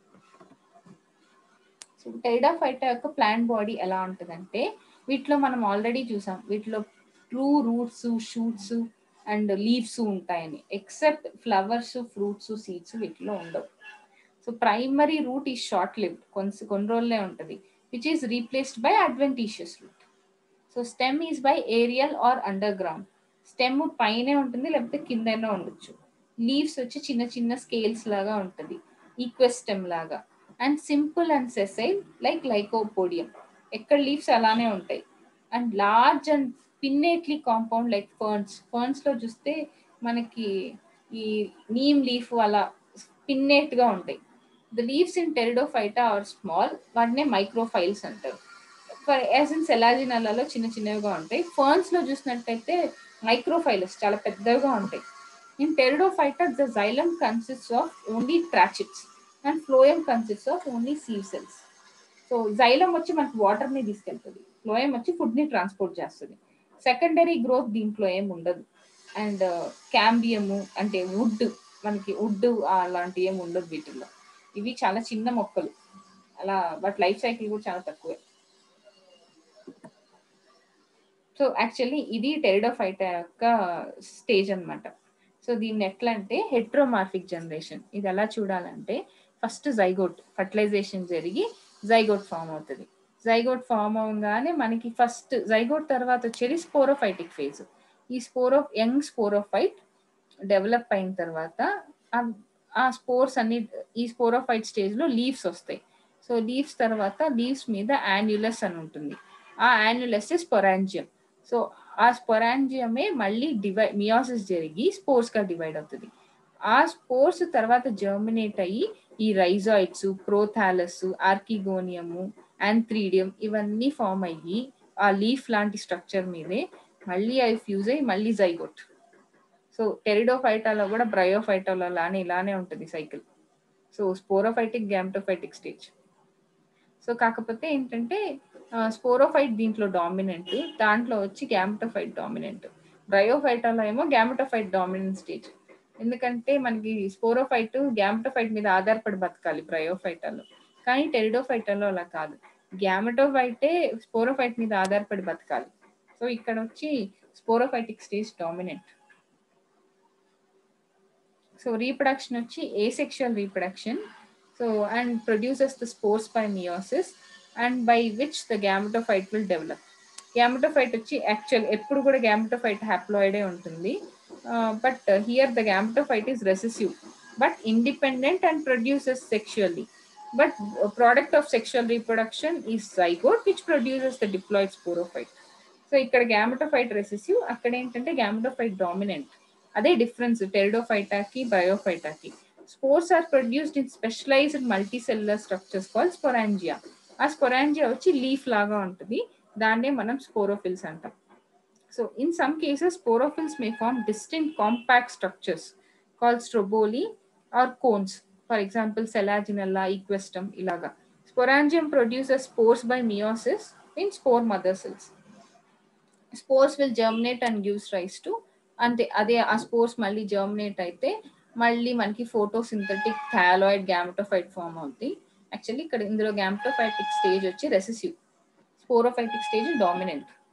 సో టెరిడోఫైటా యొక్క ప్లాంట్ బాడీ ఎలా ఉంటుందంటే వీటిలో మనం ఆల్రెడీ చూసాం వీటిలో true roots shoots and leaves ఉంటాయని ఎక్సెప్ట్ ఫ్లవర్స్ ఫ్రూట్స్ సీడ్స్ వీటిలో ఉండవు సో ప్రైమరీ రూట్ ఈ షార్ట్ లివ్డ్ కొన్ని కొన్ని రోజులే ఉంటుంది which is replaced by adventitious root so stem is by aerial or underground stem పైనే ఉంటుంది లేకపోతే కిందనే ఉండొచ్చు లీవ్స్ వచ్చి చిన్న చిన్న స్కేల్స్ లాగా ఉంటుంది ఈక్వెస్టెమ్ లాగా and simple and sessile like lycopodium ఎక్కడ లీవ్స్ అలానే ఉంటాయి and large and pinnately compound like ferns ferns లో చూస్తే మనకి ఈ నీమ్ లీఫ్ అలా పిన్నేట్ గా ఉంటాయి the leaves in pteridophyta are small వాటినే మైక్రోఫైల్స్ అంటారు ఫర్ యాజ్ ఇన్ సెలాజినలలో చిన్న చిన్నవిగా ఉంటాయి ఫర్న్స్ లో చూసినట్టయితే మైక్రోఫైలస్ చాలా పెద్దగా ఉంటాయి in pteridophyta the xylem consist of only tracheids and phloem consist of only sieve cells so xylem వచ్చి మనకి వాటర్ ని తీసుకెళ్తుంది ఫ్లోయం వచ్చి ఫుడ్ ని ట్రాన్స్పోర్ట్ చేస్తుంది సెకండరీ గ్రోత్ దీంట్లో ఏం ఉండదు అండ్ క్యాంబియము అంటే వుడ్ మనకి వుడ్ అలాంటి ఏం ఉండదు వీటిల్లో ఇవి చాలా చిన్న మొక్కలు అలా బట్ లైఫ్ సైకిల్ కూడా చాలా తక్కువే సో యాక్చువల్లీ ఇది టెరిడోఫైట యొక్క స్టేజ్ అన్నమాట సో దీన్ని ఎట్లా అంటే హెట్రోమార్ఫిక్ జనరేషన్ ఇది ఎలా చూడాలంటే ఫస్ట్ జైగోట్ ఫర్టిలైజేషన్ జరిగి జైగోట్ ఫామ్ అవుతుంది జైగోట్ ఫామ్ అవగానే మనకి ఫస్ట్ జైగోట్ తర్వాత వచ్చేది స్పోరోఫైటిక్ ఫేజ్ ఈ స్పోరో యంగ్ స్పోరోఫైట్ డెవలప్ అయిన తర్వాత ఆ- ఆ స్పోర్స్ అన్ని ఈ స్పోరోఫైట్ స్టేజ్ లో లీవ్స్ వస్తాయి సో లీవ్స్ తర్వాత లీవ్స్ మీద యాన్యులస్ అని ఉంటుంది ఆ యాన్యులస్ స్పొరాంజియం సో ఆ స్పొరాంజియమే మళ్ళీ డివై మియాసిస్ జరిగి స్పోర్స్ గా డివైడ్ అవుతుంది ఆ స్పోర్స్ తర్వాత జర్మినేట్ అయ్యి ఈ రైజాయిడ్స్ ప్రోథాలస్ ఆర్కిగోనియము యాంథ్రీడియం ఇవన్నీ ఫామ్ అయ్యి ఆ లీఫ్ లాంటి స్ట్రక్చర్ మీదే మళ్ళీ అవి ఫ్యూజ్ అయ్యి మళ్ళీ జైగోట్ సో టెరిడోఫైటాలో కూడా బ్రయోఫైటాలో లానే ఇలానే ఉంటుంది cycle so sporophytic gametophytic stage so కాకపోతే ఏంటంటే స్పోరోఫైట్ దీంట్లో డామినెంట్ దాంట్లో వచ్చి గ్యామటోఫైట్ డామినెంట్ బ్రయోఫైటాలో ఏమో గ్యామటోఫైట్ డామినెంట్ స్టేజ్ ఎందుకంటే మనకి స్పోరోఫైట్ గ్యామటోఫైట్ మీద ఆధారపడి బతకాలి బ్రయోఫైటాలో కానీ టెరిడోఫైటాలో అలా కాదు గ్యామటోఫైటే స్పోరోఫైట్ మీద ఆధారపడి బతకాలి సో ఇక్కడ వచ్చి sporophytic stage dominant so reproduction వచ్చి asexual reproduction so and produces the spores by meiosis and by which the gametophyte will develop gametophyte వచ్చి యాక్చువల్ ఎప్పుడు కూడా గ్యామటోఫైట్ హ్యాప్లాయిడే ఉంటుంది but here the gametophyte is recessive but independent and produces sexually but product of sexual reproduction is zygote which produces the diploid sporophyte so ఇక్కడ గ్యామటోఫైట్ రెసెసివ్ అక్కడ ఏంటంటే గ్యామటోఫైట్ డామినెంట్ అదే డిఫరెన్స్ టెరిడోఫైటాకి బయోఫైటాకి spores are produced in specialized multicellular structures call sporangia ఆ స్పొరాంజియా వచ్చి లీఫ్ లాగా ఉంటుంది దాన్నే మనం స్పోరోఫిల్స్ అంటాం so in some cases sporophylls may form distinct compact structures call strobili or cones for example selaginella equisetum ఇలాగా sporangium produces spores by meiosis in spore mother cells spores will germinate and gives rise to అంతే అదే ఆ స్పోర్స్ మళ్ళీ జర్మినేట్ అయితే మళ్ళీ మనకి ఫోటోసింథటిక్ థాలాయిడ్ గ్యామటోఫైట్ ఫామ్ అవుతుంది యాక్చువల్లీ ఇక్కడ ఇందులో గ్యామటోఫైటిక్ స్టేజ్ వచ్చి రెసెసివ్ స్పోరోఫైటిక్ స్టేజ్ డామినెంట్